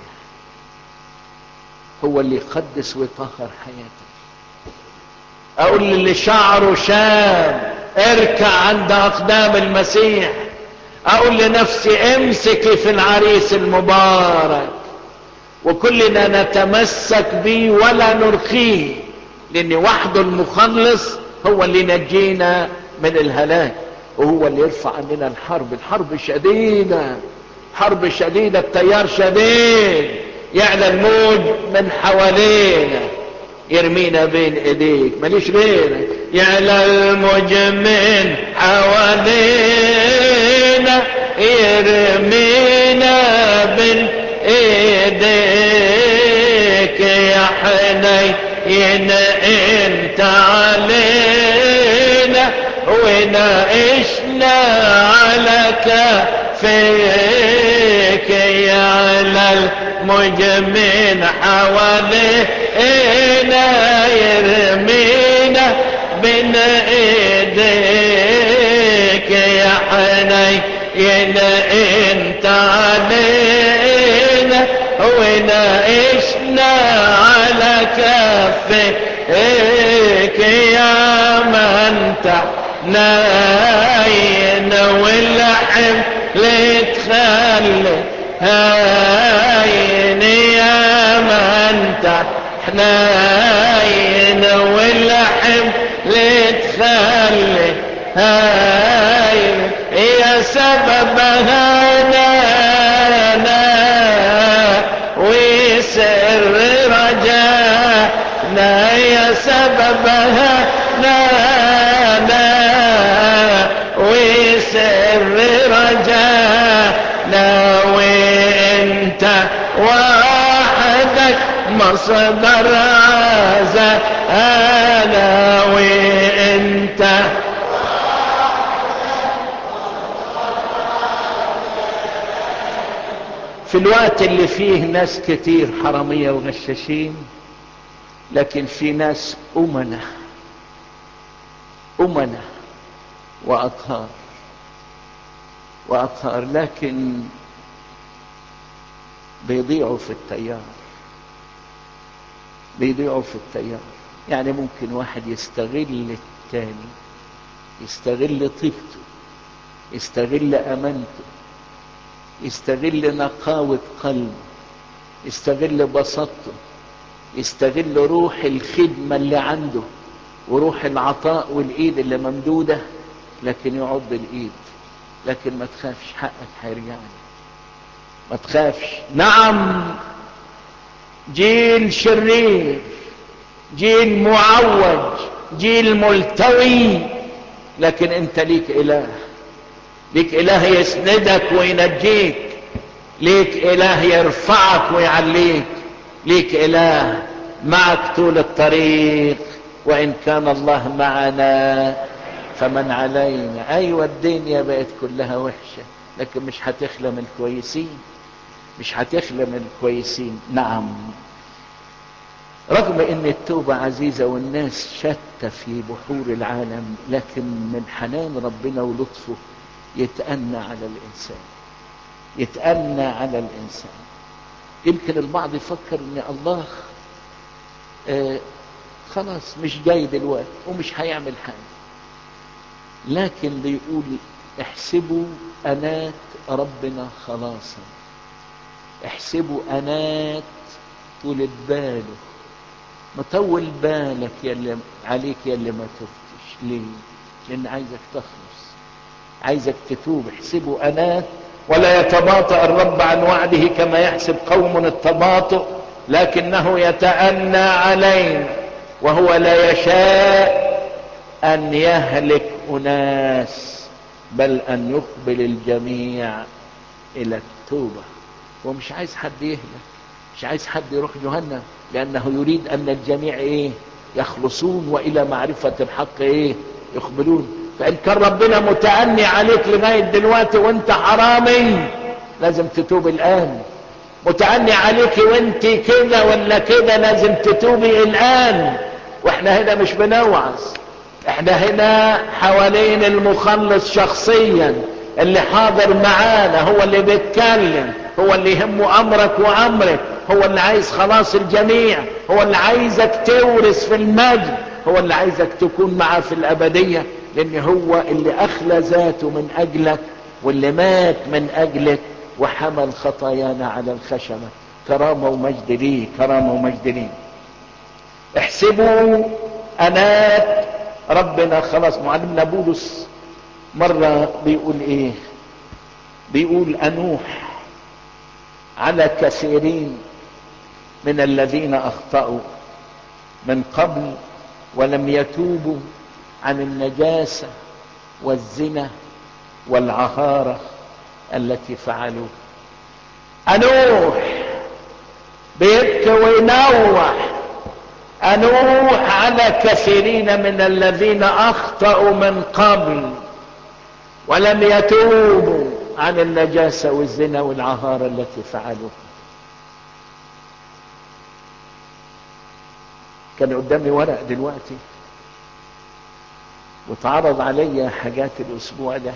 هو اللي يقدس ويطهر حياتك اقول للي شعره شاب اركع عند اقدام المسيح اقول لنفسي امسكي في العريس المبارك وكلنا نتمسك به ولا نرخيه لان وحده المخلص هو اللي ينجينا من الهلاك وهو اللي يرفع عننا الحرب الحرب شديدة حرب شديدة التيار شديد يعلى الموج من حوالينا يرمينا بين ايديك ماليش غيرك يعلى الموج من حوالينا يرمينا بين ايديك يا حنين انت علينا وناقشنا على كفيك يا على المجمن حوالينا يرمينا بين ايديك يا حنين انت علينا وناقشنا على كفيك يا من ناين واللحم لتخلي هاين يا من حناين واللحم لتخلي هاين سببها لنا وسر رجانا وانت وحدك مصدر انا وانت في الوقت اللي فيه ناس كتير حرامية وغشاشين لكن في ناس أمنة أمنة وأطهار وأطهار لكن بيضيعوا في التيار بيضيعوا في التيار يعني ممكن واحد يستغل التاني يستغل طيبته يستغل أمانته يستغل نقاوة قلبه يستغل بساطته يستغل روح الخدمة اللي عنده وروح العطاء والإيد اللي ممدودة لكن يعض الإيد لكن ما تخافش حقك هيرجع ما تخافش نعم جيل شرير جيل معوج جيل ملتوي لكن انت ليك اله ليك اله يسندك وينجيك ليك اله يرفعك ويعليك ليك اله معك طول الطريق وان كان الله معنا فمن علينا ايوه الدنيا بقت كلها وحشه لكن مش هتخلى من الكويسين مش هتخلى من الكويسين نعم رغم ان التوبة عزيزة والناس شتى في بحور العالم لكن من حنان ربنا ولطفه يتأنى على الإنسان يتأنى على الإنسان يمكن البعض يفكر ان الله آه خلاص مش جاي دلوقتي ومش هيعمل حاجة لكن بيقول احسبوا أنات ربنا خلاصا احسبوا أنات طولة باله مطول بالك يلي عليك يلي ما تفتش ليه لان عايزك تخلص عايزك تتوب احسبوا انات ولا يتباطأ الرب عن وعده كما يحسب قوم التباطؤ لكنه يتأنى علينا وهو لا يشاء ان يهلك اناس بل ان يقبل الجميع الى التوبة هو مش عايز حد يهلك مش عايز حد يروح جهنم لانه يريد ان الجميع ايه يخلصون والى معرفة الحق ايه يقبلون فان كان ربنا متأني عليك لغاية دلوقتي وانت حرامي لازم تتوب الان متأني عليك وانت كده ولا كده لازم تتوبي الان واحنا هنا مش بنوعظ احنا هنا حوالين المخلص شخصيا اللي حاضر معانا هو اللي بيتكلم هو اللي يهمه امرك وامرك هو اللي عايز خلاص الجميع هو اللي عايزك تورث في المجد هو اللي عايزك تكون معاه في الابدية لان هو اللي اخلى ذاته من اجلك واللي مات من اجلك وحمل خطايانا على الخشبة كرامة ومجد ليه كرامة ومجد ليه احسبوا انات ربنا خلاص معلمنا بولس مرة بيقول ايه بيقول انوح على كثيرين من الذين اخطأوا من قبل ولم يتوبوا عن النجاسة والزنا والعهارة التي فعلوها انوح بيبكي وينوح انوح على كثيرين من الذين اخطأوا من قبل ولم يتوبوا عن النجاسة والزنا والعهارة التي فعلوها كان قدامي ورق دلوقتي واتعرض عليا حاجات الاسبوع ده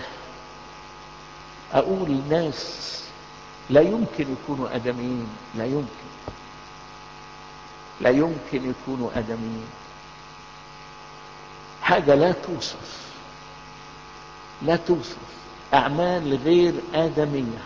اقول ناس لا يمكن يكونوا ادميين لا يمكن لا يمكن يكونوا ادميين حاجه لا توصف لا توصف اعمال غير ادميه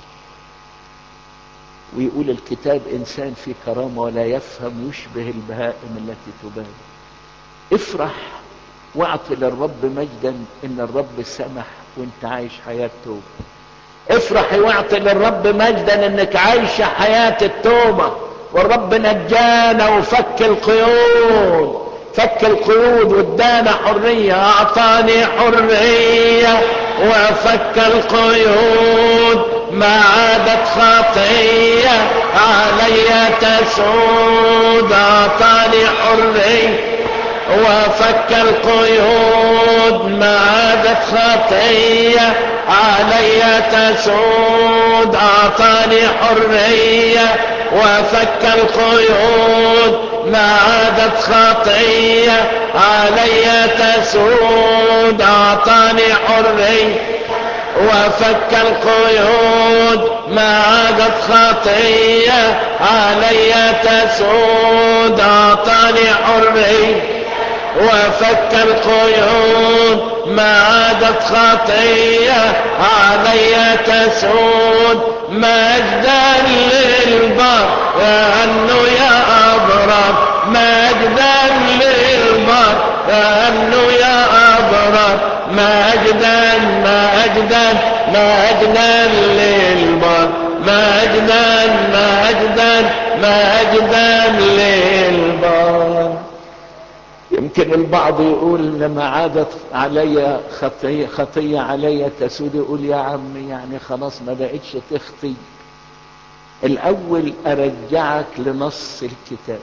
ويقول الكتاب انسان في كرامه ولا يفهم يشبه البهائم التي تبان افرح واعطي للرب مجدا ان الرب سمح وانت عايش حياه توبه افرحي واعطي للرب مجدا انك عايشه حياه التوبه والرب نجانا وفك القيود فك القيود وادانا حرية اعطاني حرية وفك القيود ما عادت خطية علي تسود اعطاني حرية وفك القيود ما عادت خطية علي تسود اعطاني حرية وفك القيود ما عادت خطية علي تسود اعطاني حرية وفك القيود ما عادت خطية علي تسود اعطاني حرية وفك القيود ما عادت خطية علي تسود مجدا للبر لأنه يا أبرار مجدا للبر لأنه يا أبرار مجدا مجدا مجدا للبر مجدا مجدا مجدا للبر يمكن البعض يقول لما عادت علي خطية, خطية علي تسود يقول يا عمي يعني خلاص ما بقتش تخطي الاول ارجعك لنص الكتاب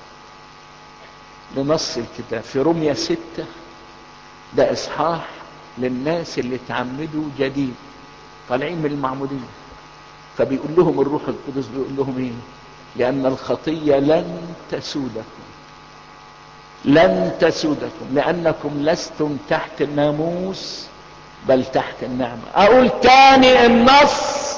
لنص الكتاب في رمية ستة ده اصحاح للناس اللي تعمدوا جديد طالعين من المعمودية فبيقول لهم الروح القدس بيقول لهم ايه لان الخطية لن تسودكم لن تسودكم لانكم لستم تحت الناموس بل تحت النعمة اقول تاني النص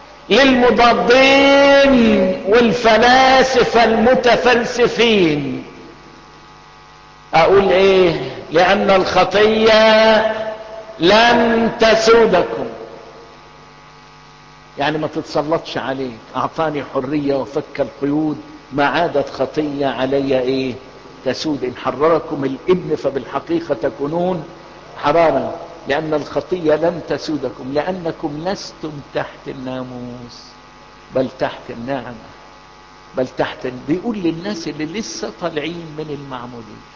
للمضادين والفلاسفة المتفلسفين اقول ايه لان الخطية لن تسودكم يعني ما تتسلطش عليك اعطاني حرية وفك القيود ما عادت خطية علي ايه تسود ان حرركم الابن فبالحقيقة تكونون حرارا لان الخطية لن تسودكم لانكم لستم تحت الناموس بل تحت النعمة بل تحت بيقول للناس اللي لسه طالعين من المعمودية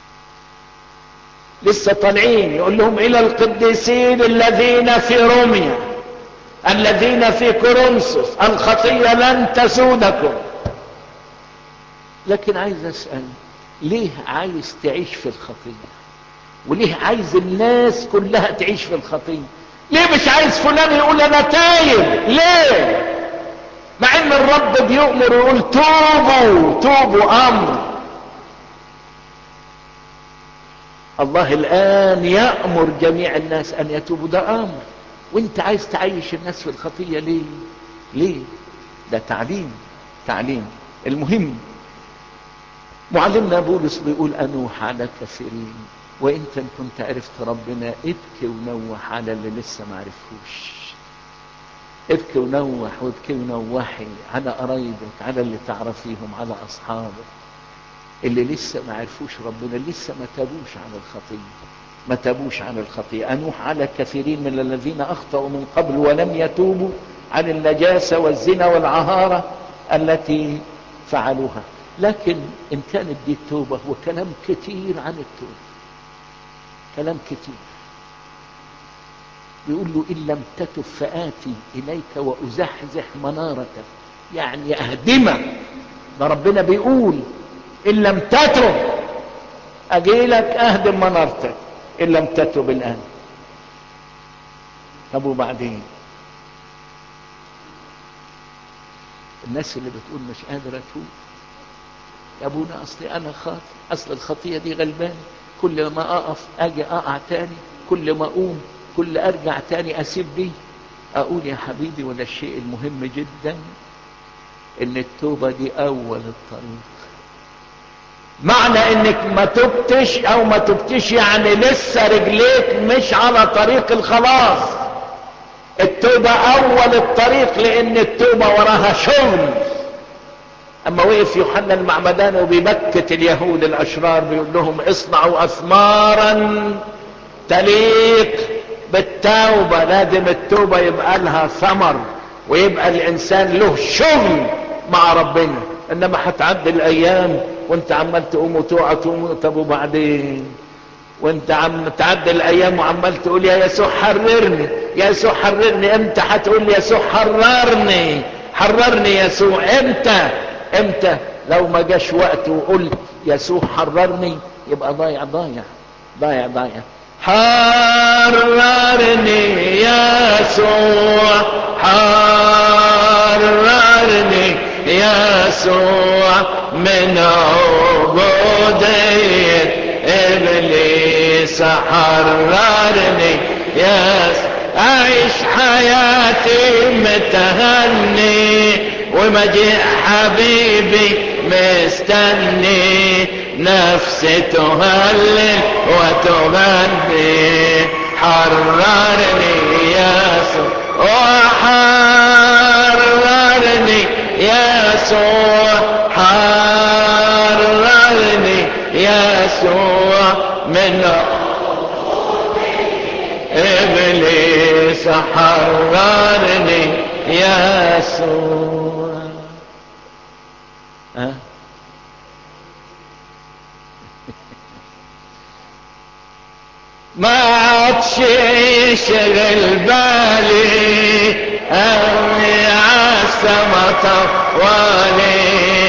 لسه طالعين يقول لهم الى القديسين الذين في روميا الذين في كورنثوس الخطية لن تسودكم لكن عايز اسأل ليه عايز تعيش في الخطية وليه عايز الناس كلها تعيش في الخطية ليه مش عايز فلان يقول انا تايب ليه مع ان الرب بيؤمر ويقول توبوا توبوا امر الله الان يأمر جميع الناس ان يتوبوا ده امر وانت عايز تعيش الناس في الخطية ليه ليه ده تعليم تعليم المهم معلمنا بولس بيقول انوح على كثيرين وانت ان كنت عرفت ربنا ابكي ونوح على اللي لسه ما عرفوش ابكي ونوح وابكي ونوحي على قرايبك على اللي تعرفيهم على اصحابك اللي لسه ما عرفوش ربنا لسه ما تابوش عن الخطيه ما تابوش عن الخطيه انوح على كثيرين من الذين اخطاوا من قبل ولم يتوبوا عن النجاسه والزنا والعهاره التي فعلوها لكن ان كانت دي التوبه هو كلام كتير عن التوبه كلام كتير بيقول له ان لم تتب فاتي اليك وازحزح منارتك يعني اهدمك ده ربنا بيقول ان لم تتب اجي لك اهدم منارتك ان لم تتب الان طب وبعدين الناس اللي بتقول مش قادر اتوب يا ابونا اصلي انا خاطئ اصل الخطيه دي غلبان كل ما اقف اجي اقع تاني كل ما اقوم كل ارجع تاني اسيب دي اقول يا حبيبي ولا الشيء المهم جدا ان التوبة دي اول الطريق معنى انك ما تبتش او ما تبتش يعني لسه رجليك مش على طريق الخلاص التوبة اول الطريق لان التوبة وراها شغل اما وقف يوحنا المعمدان وبيبكت اليهود الاشرار بيقول لهم اصنعوا اثمارا تليق بالتوبة لازم التوبة يبقى لها ثمر ويبقى الانسان له شغل مع ربنا انما هتعدي الايام وانت عمال تقوم وتقع تقوم طب وبعدين وانت عم تعدي الايام وعمال تقول يا يسوع حررني يا يسوع حررني امتى هتقول لي يسوع حررني حررني يسوع امتى امتى لو ما جاش وقت وقلت يسوع حررني يبقى ضايع ضايع ضايع ضايع حررني يسوع حررني يسوع من عبودية إبليس حررني يسوع أعيش حياتي متهني ومجيء حبيبي مستني نفسي تهلل وتغني حررني يسوع وحررني يسوع حررني يسوع من ابليس حررني يسوع أه؟ ما عادش يشغل بالي أمي عالسما طوالي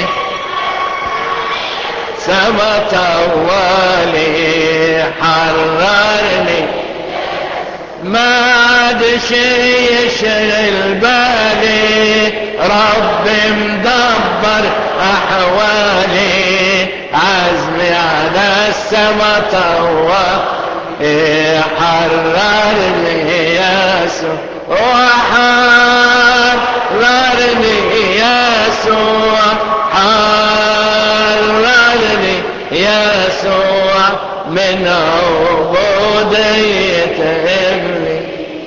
سما طوالي حررني ما عادش يشغل بالي رب مدبر احوالي عزمي على السما طوالي حررني يسوع وحررني يسوع حررني يسوع من عبودية ابني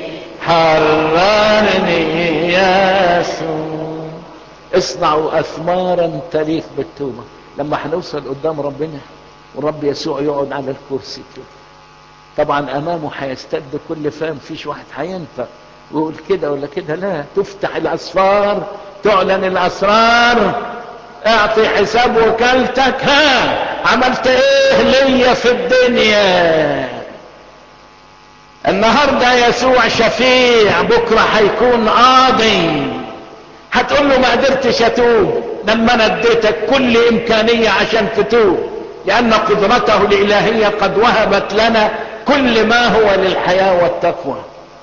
حررني يسوع اصنعوا اثمارا تليق بالتوبة لما هنوصل قدام ربنا والرب يسوع يقعد على الكرسي كده طبعا امامه هيستد كل فم فيش واحد هينطق ويقول كده ولا كده لا تفتح الاسفار تعلن الاسرار اعطي حساب وكالتك ها عملت ايه ليا في الدنيا النهارده يسوع شفيع بكره هيكون قاضي هتقول له ما قدرتش اتوب لما انا اديتك كل امكانيه عشان تتوب لان قدرته الالهيه قد وهبت لنا كل ما هو للحياه والتقوى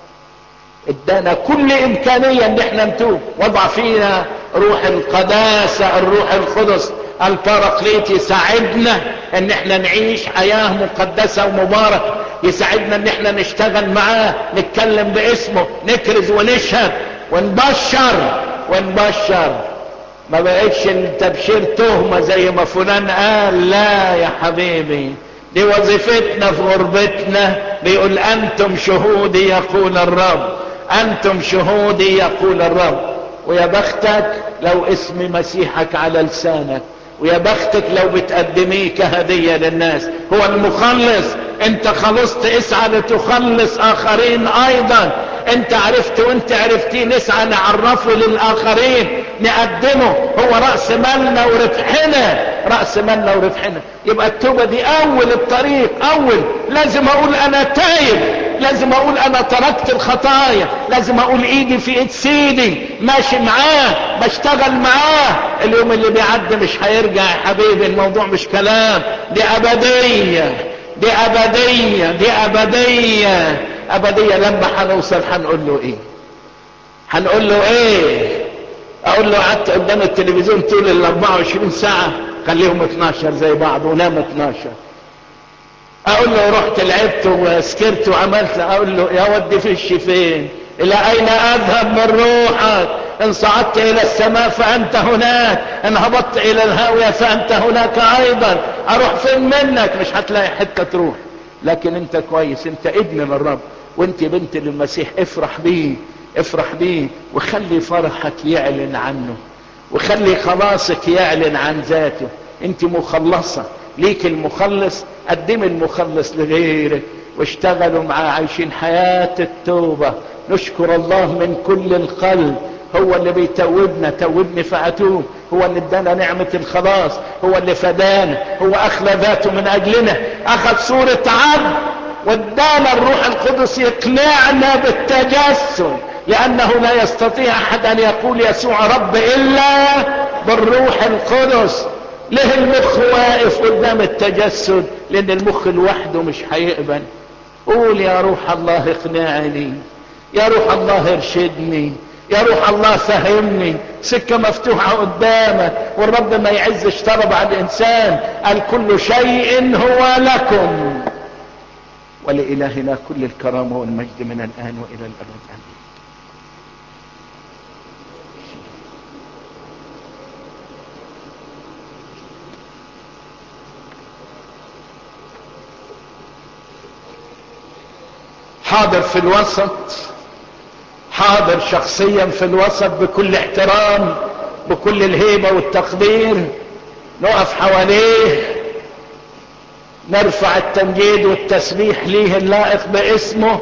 ادانا كل امكانيه ان احنا نتوب وضع فينا روح القداسه الروح القدس الباراكليت يساعدنا ان احنا نعيش حياه مقدسه ومباركه يساعدنا ان احنا نشتغل معاه نتكلم باسمه نكرز ونشهد ونبشر ونبشر ما بقتش التبشير تهمة زي ما فلان قال لا يا حبيبي دي وظيفتنا في غربتنا بيقول انتم شهودي يقول الرب انتم شهودي يقول الرب ويا بختك لو اسم مسيحك على لسانك ويا بختك لو بتقدميه كهدية للناس هو المخلص انت خلصت اسعى لتخلص اخرين ايضا انت عرفت وانت عرفتيه نسعى نعرفه للاخرين نقدمه هو رأس مالنا وربحنا رأس مالنا وربحنا يبقى التوبة دي اول الطريق اول لازم اقول انا تايب لازم اقول انا تركت الخطايا لازم اقول ايدي في ايد سيدي ماشي معاه بشتغل معاه اليوم اللي بيعدي مش هيرجع يا حبيبي الموضوع مش كلام دي ابدية دي ابدية دي ابدية ابدية لما هنوصل هنقول له ايه هنقول له ايه اقول له قعدت قدام التلفزيون طول ال 24 ساعة خليهم 12 زي بعض ونام 12 اقول له رحت لعبت وسكرت وعملت اقول له يا ودي فيش فين الى اين اذهب من روحك ان صعدت الى السماء فانت هناك ان هبطت الى الهاوية فانت هناك ايضا اروح فين منك مش هتلاقي حتة تروح لكن انت كويس انت ابن للرب وانت بنت للمسيح افرح بيه افرح بيه وخلي فرحك يعلن عنه وخلي خلاصك يعلن عن ذاته انت مخلصة ليك المخلص قدم المخلص لغيرك واشتغلوا معاه عايشين حياة التوبة نشكر الله من كل القلب هو اللي بيتوبنا توبني فأتوب هو اللي ادانا نعمة الخلاص هو اللي فدانا هو اخلى ذاته من اجلنا اخذ صورة عبد وادانا الروح القدس يقنعنا بالتجسد لانه لا يستطيع احد ان يقول يسوع رب الا بالروح القدس ليه المخ واقف قدام التجسد لان المخ لوحده مش هيقبل قول يا روح الله اقنعني يا روح الله ارشدني يا روح الله فهمني سكة مفتوحة قدامك والرب ما يعزش طلب على الانسان قال كل شيء هو لكم ولإلهنا كل الكرامة والمجد من الآن وإلى الأبد آمين حاضر في الوسط حاضر شخصيا في الوسط بكل احترام بكل الهيبة والتقدير نقف حواليه نرفع التمجيد والتسبيح ليه اللائق باسمه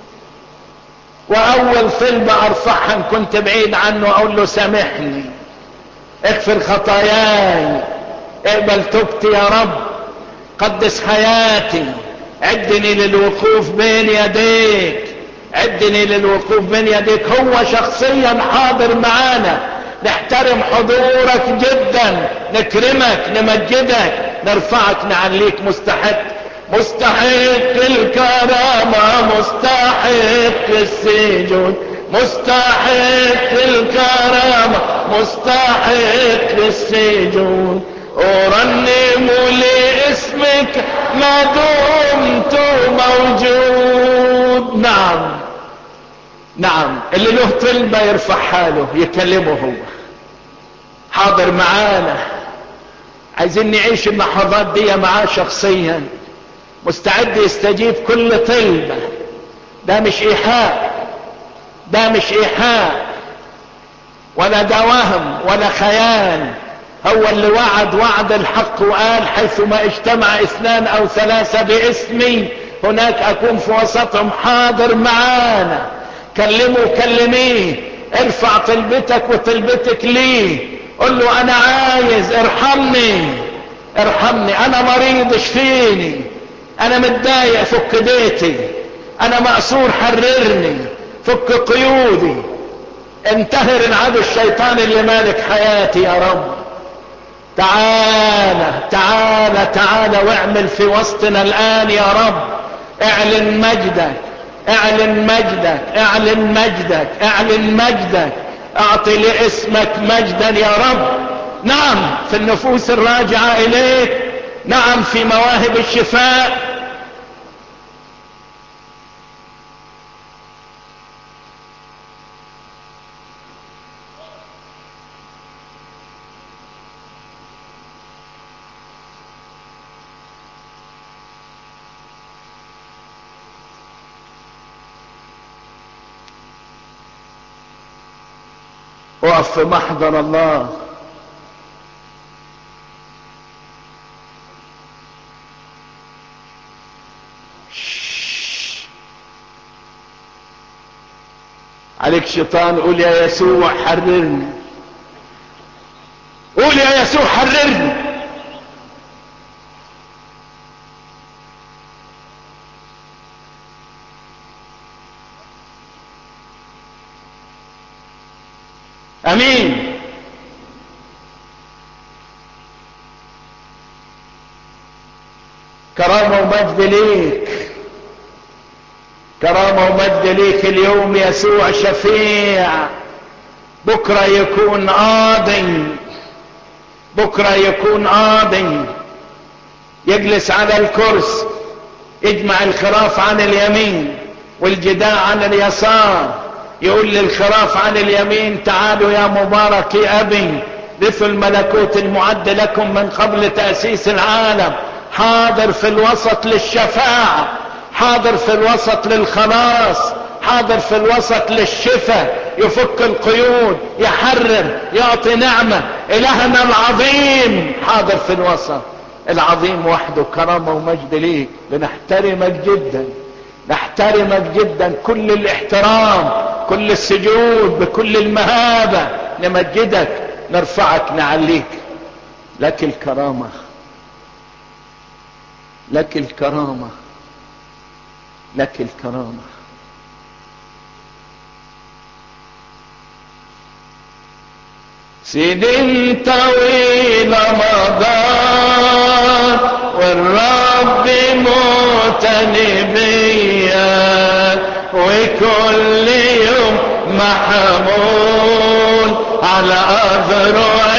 واول طلبة ارفعها ان كنت بعيد عنه اقول له سامحني اغفر خطاياي اقبل توبتي يا رب قدس حياتي عدني للوقوف بين يديك عدني للوقوف بين يديك هو شخصيا حاضر معانا نحترم حضورك جدا نكرمك نمجدك نرفعك نعليك مستحق مستحق الكرامة مستحق السجود مستحق الكرامة مستحق السجود أرنم لاسمك ما دمت موجود نعم نعم اللي له طلبة يرفع حاله يكلمه هو حاضر معانا عايزين نعيش اللحظات دي معاه شخصيا مستعد يستجيب كل طلبة ده مش ايحاء ده مش ايحاء ولا ده وهم ولا خيال هو اللي وعد وعد الحق وقال حيثما اجتمع اثنان او ثلاثة باسمي هناك اكون في وسطهم حاضر معانا كلمه كلميه ارفع طلبتك وطلبتك ليه قل له انا عايز ارحمني ارحمني انا مريض اشفيني انا متضايق فك ديتي انا مأسور حررني فك قيودي انتهر العدو الشيطان اللي مالك حياتي يا رب تعالى تعالى تعالى واعمل في وسطنا الان يا رب اعلن مجدك اعلن مجدك اعلن مجدك اعلن مجدك اعطي لاسمك مجدا يا رب نعم في النفوس الراجعة اليك نعم في مواهب الشفاء اقف في محضر الله عليك شيطان قول يا يسوع حررني قول يا يسوع حررني امين كرامة ومجد ليك كرامة ومجد ليك اليوم يسوع شفيع بكرة يكون قاضي بكرة يكون قاضي يجلس على الكرسي يجمع الخراف عن اليمين والجداع عن اليسار يقول للخراف عن اليمين تعالوا يا مبارك يا ابي رثوا الملكوت المعد لكم من قبل تأسيس العالم حاضر في الوسط للشفاعة حاضر في الوسط للخلاص حاضر في الوسط للشفاء يفك القيود يحرر يعطي نعمة الهنا العظيم حاضر في الوسط العظيم وحده كرامة ومجد ليك بنحترمك جدا نحترمك جدا كل الاحترام كل السجود بكل المهابة نمجدك نرفعك نعليك لك الكرامة لك الكرامة لك الكرامة سنين طويلة مضات والرب موتني بيا وكل يوم محمول على أذرع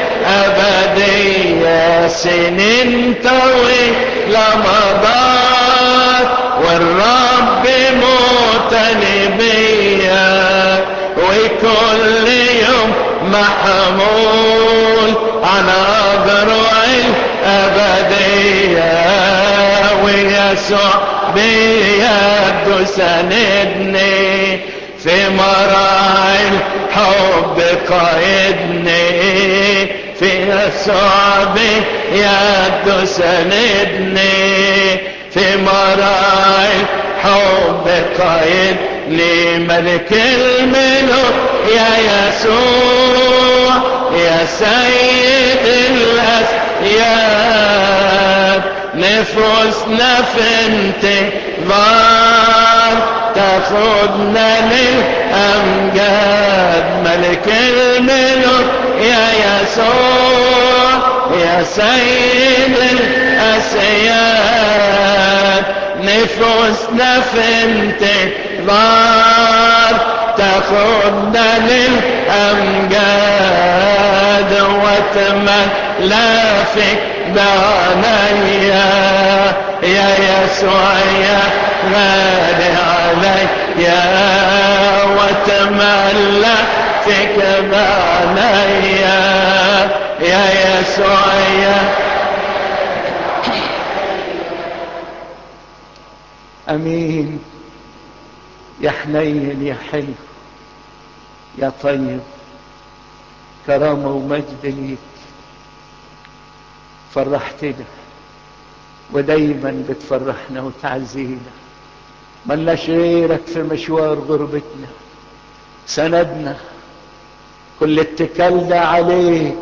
الأبدية سنين طويلة مضات والرب موتني بيا وكل يوم محمول على ذروع الأبدية ويسوع بيده سندني في مراعي الحب قايدني في يسوع بيده سندني في مراعي الحب قايدني ملك الملوك يا يسوع يا سيد الأسياد نفوسنا في انتظار تاخدنا للأمجاد ملك الملوك يا يسوع يا سيد الأسياد نفوسنا في انتظار تاخدنا للأمجاد وتملى فيك بعنايا يا يسوع يا غالي علي يا وتملى فيك بعنايا يا يسوع يا امين يا حنين يا حلو يا طيب كرامة ومجد ليك فرحتنا ودايما بتفرحنا وتعزينا ملناش غيرك في مشوار غربتنا سندنا كل اتكالنا عليك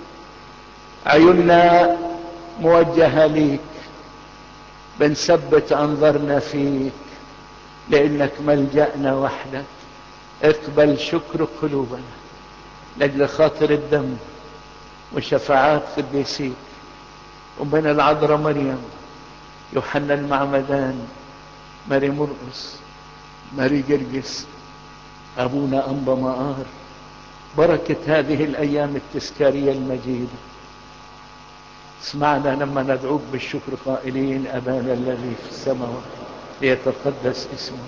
عيوننا موجهة ليك بنثبت انظرنا فيك لانك ملجأنا وحدك اقبل شكر قلوبنا لاجل خاطر الدم وشفاعات قديسيك ومن العذراء مريم يوحنا المعمدان ماري مرقس ماري جرجس ابونا انبا مقار بركة هذه الايام التذكارية المجيدة اسمعنا لما ندعوك بالشكر قائلين ابانا الذي في السماوات ليتقدس اسمه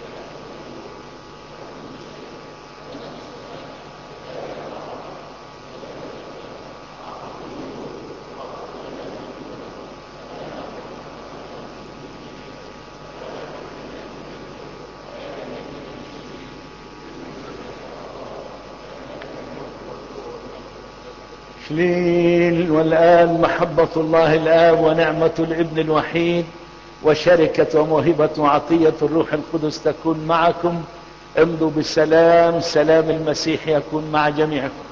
شليل والآن محبة الله الآب ونعمة الابن الوحيد وشركة وموهبة وعطية الروح القدس تكون معكم امضوا بالسلام سلام المسيح يكون مع جميعكم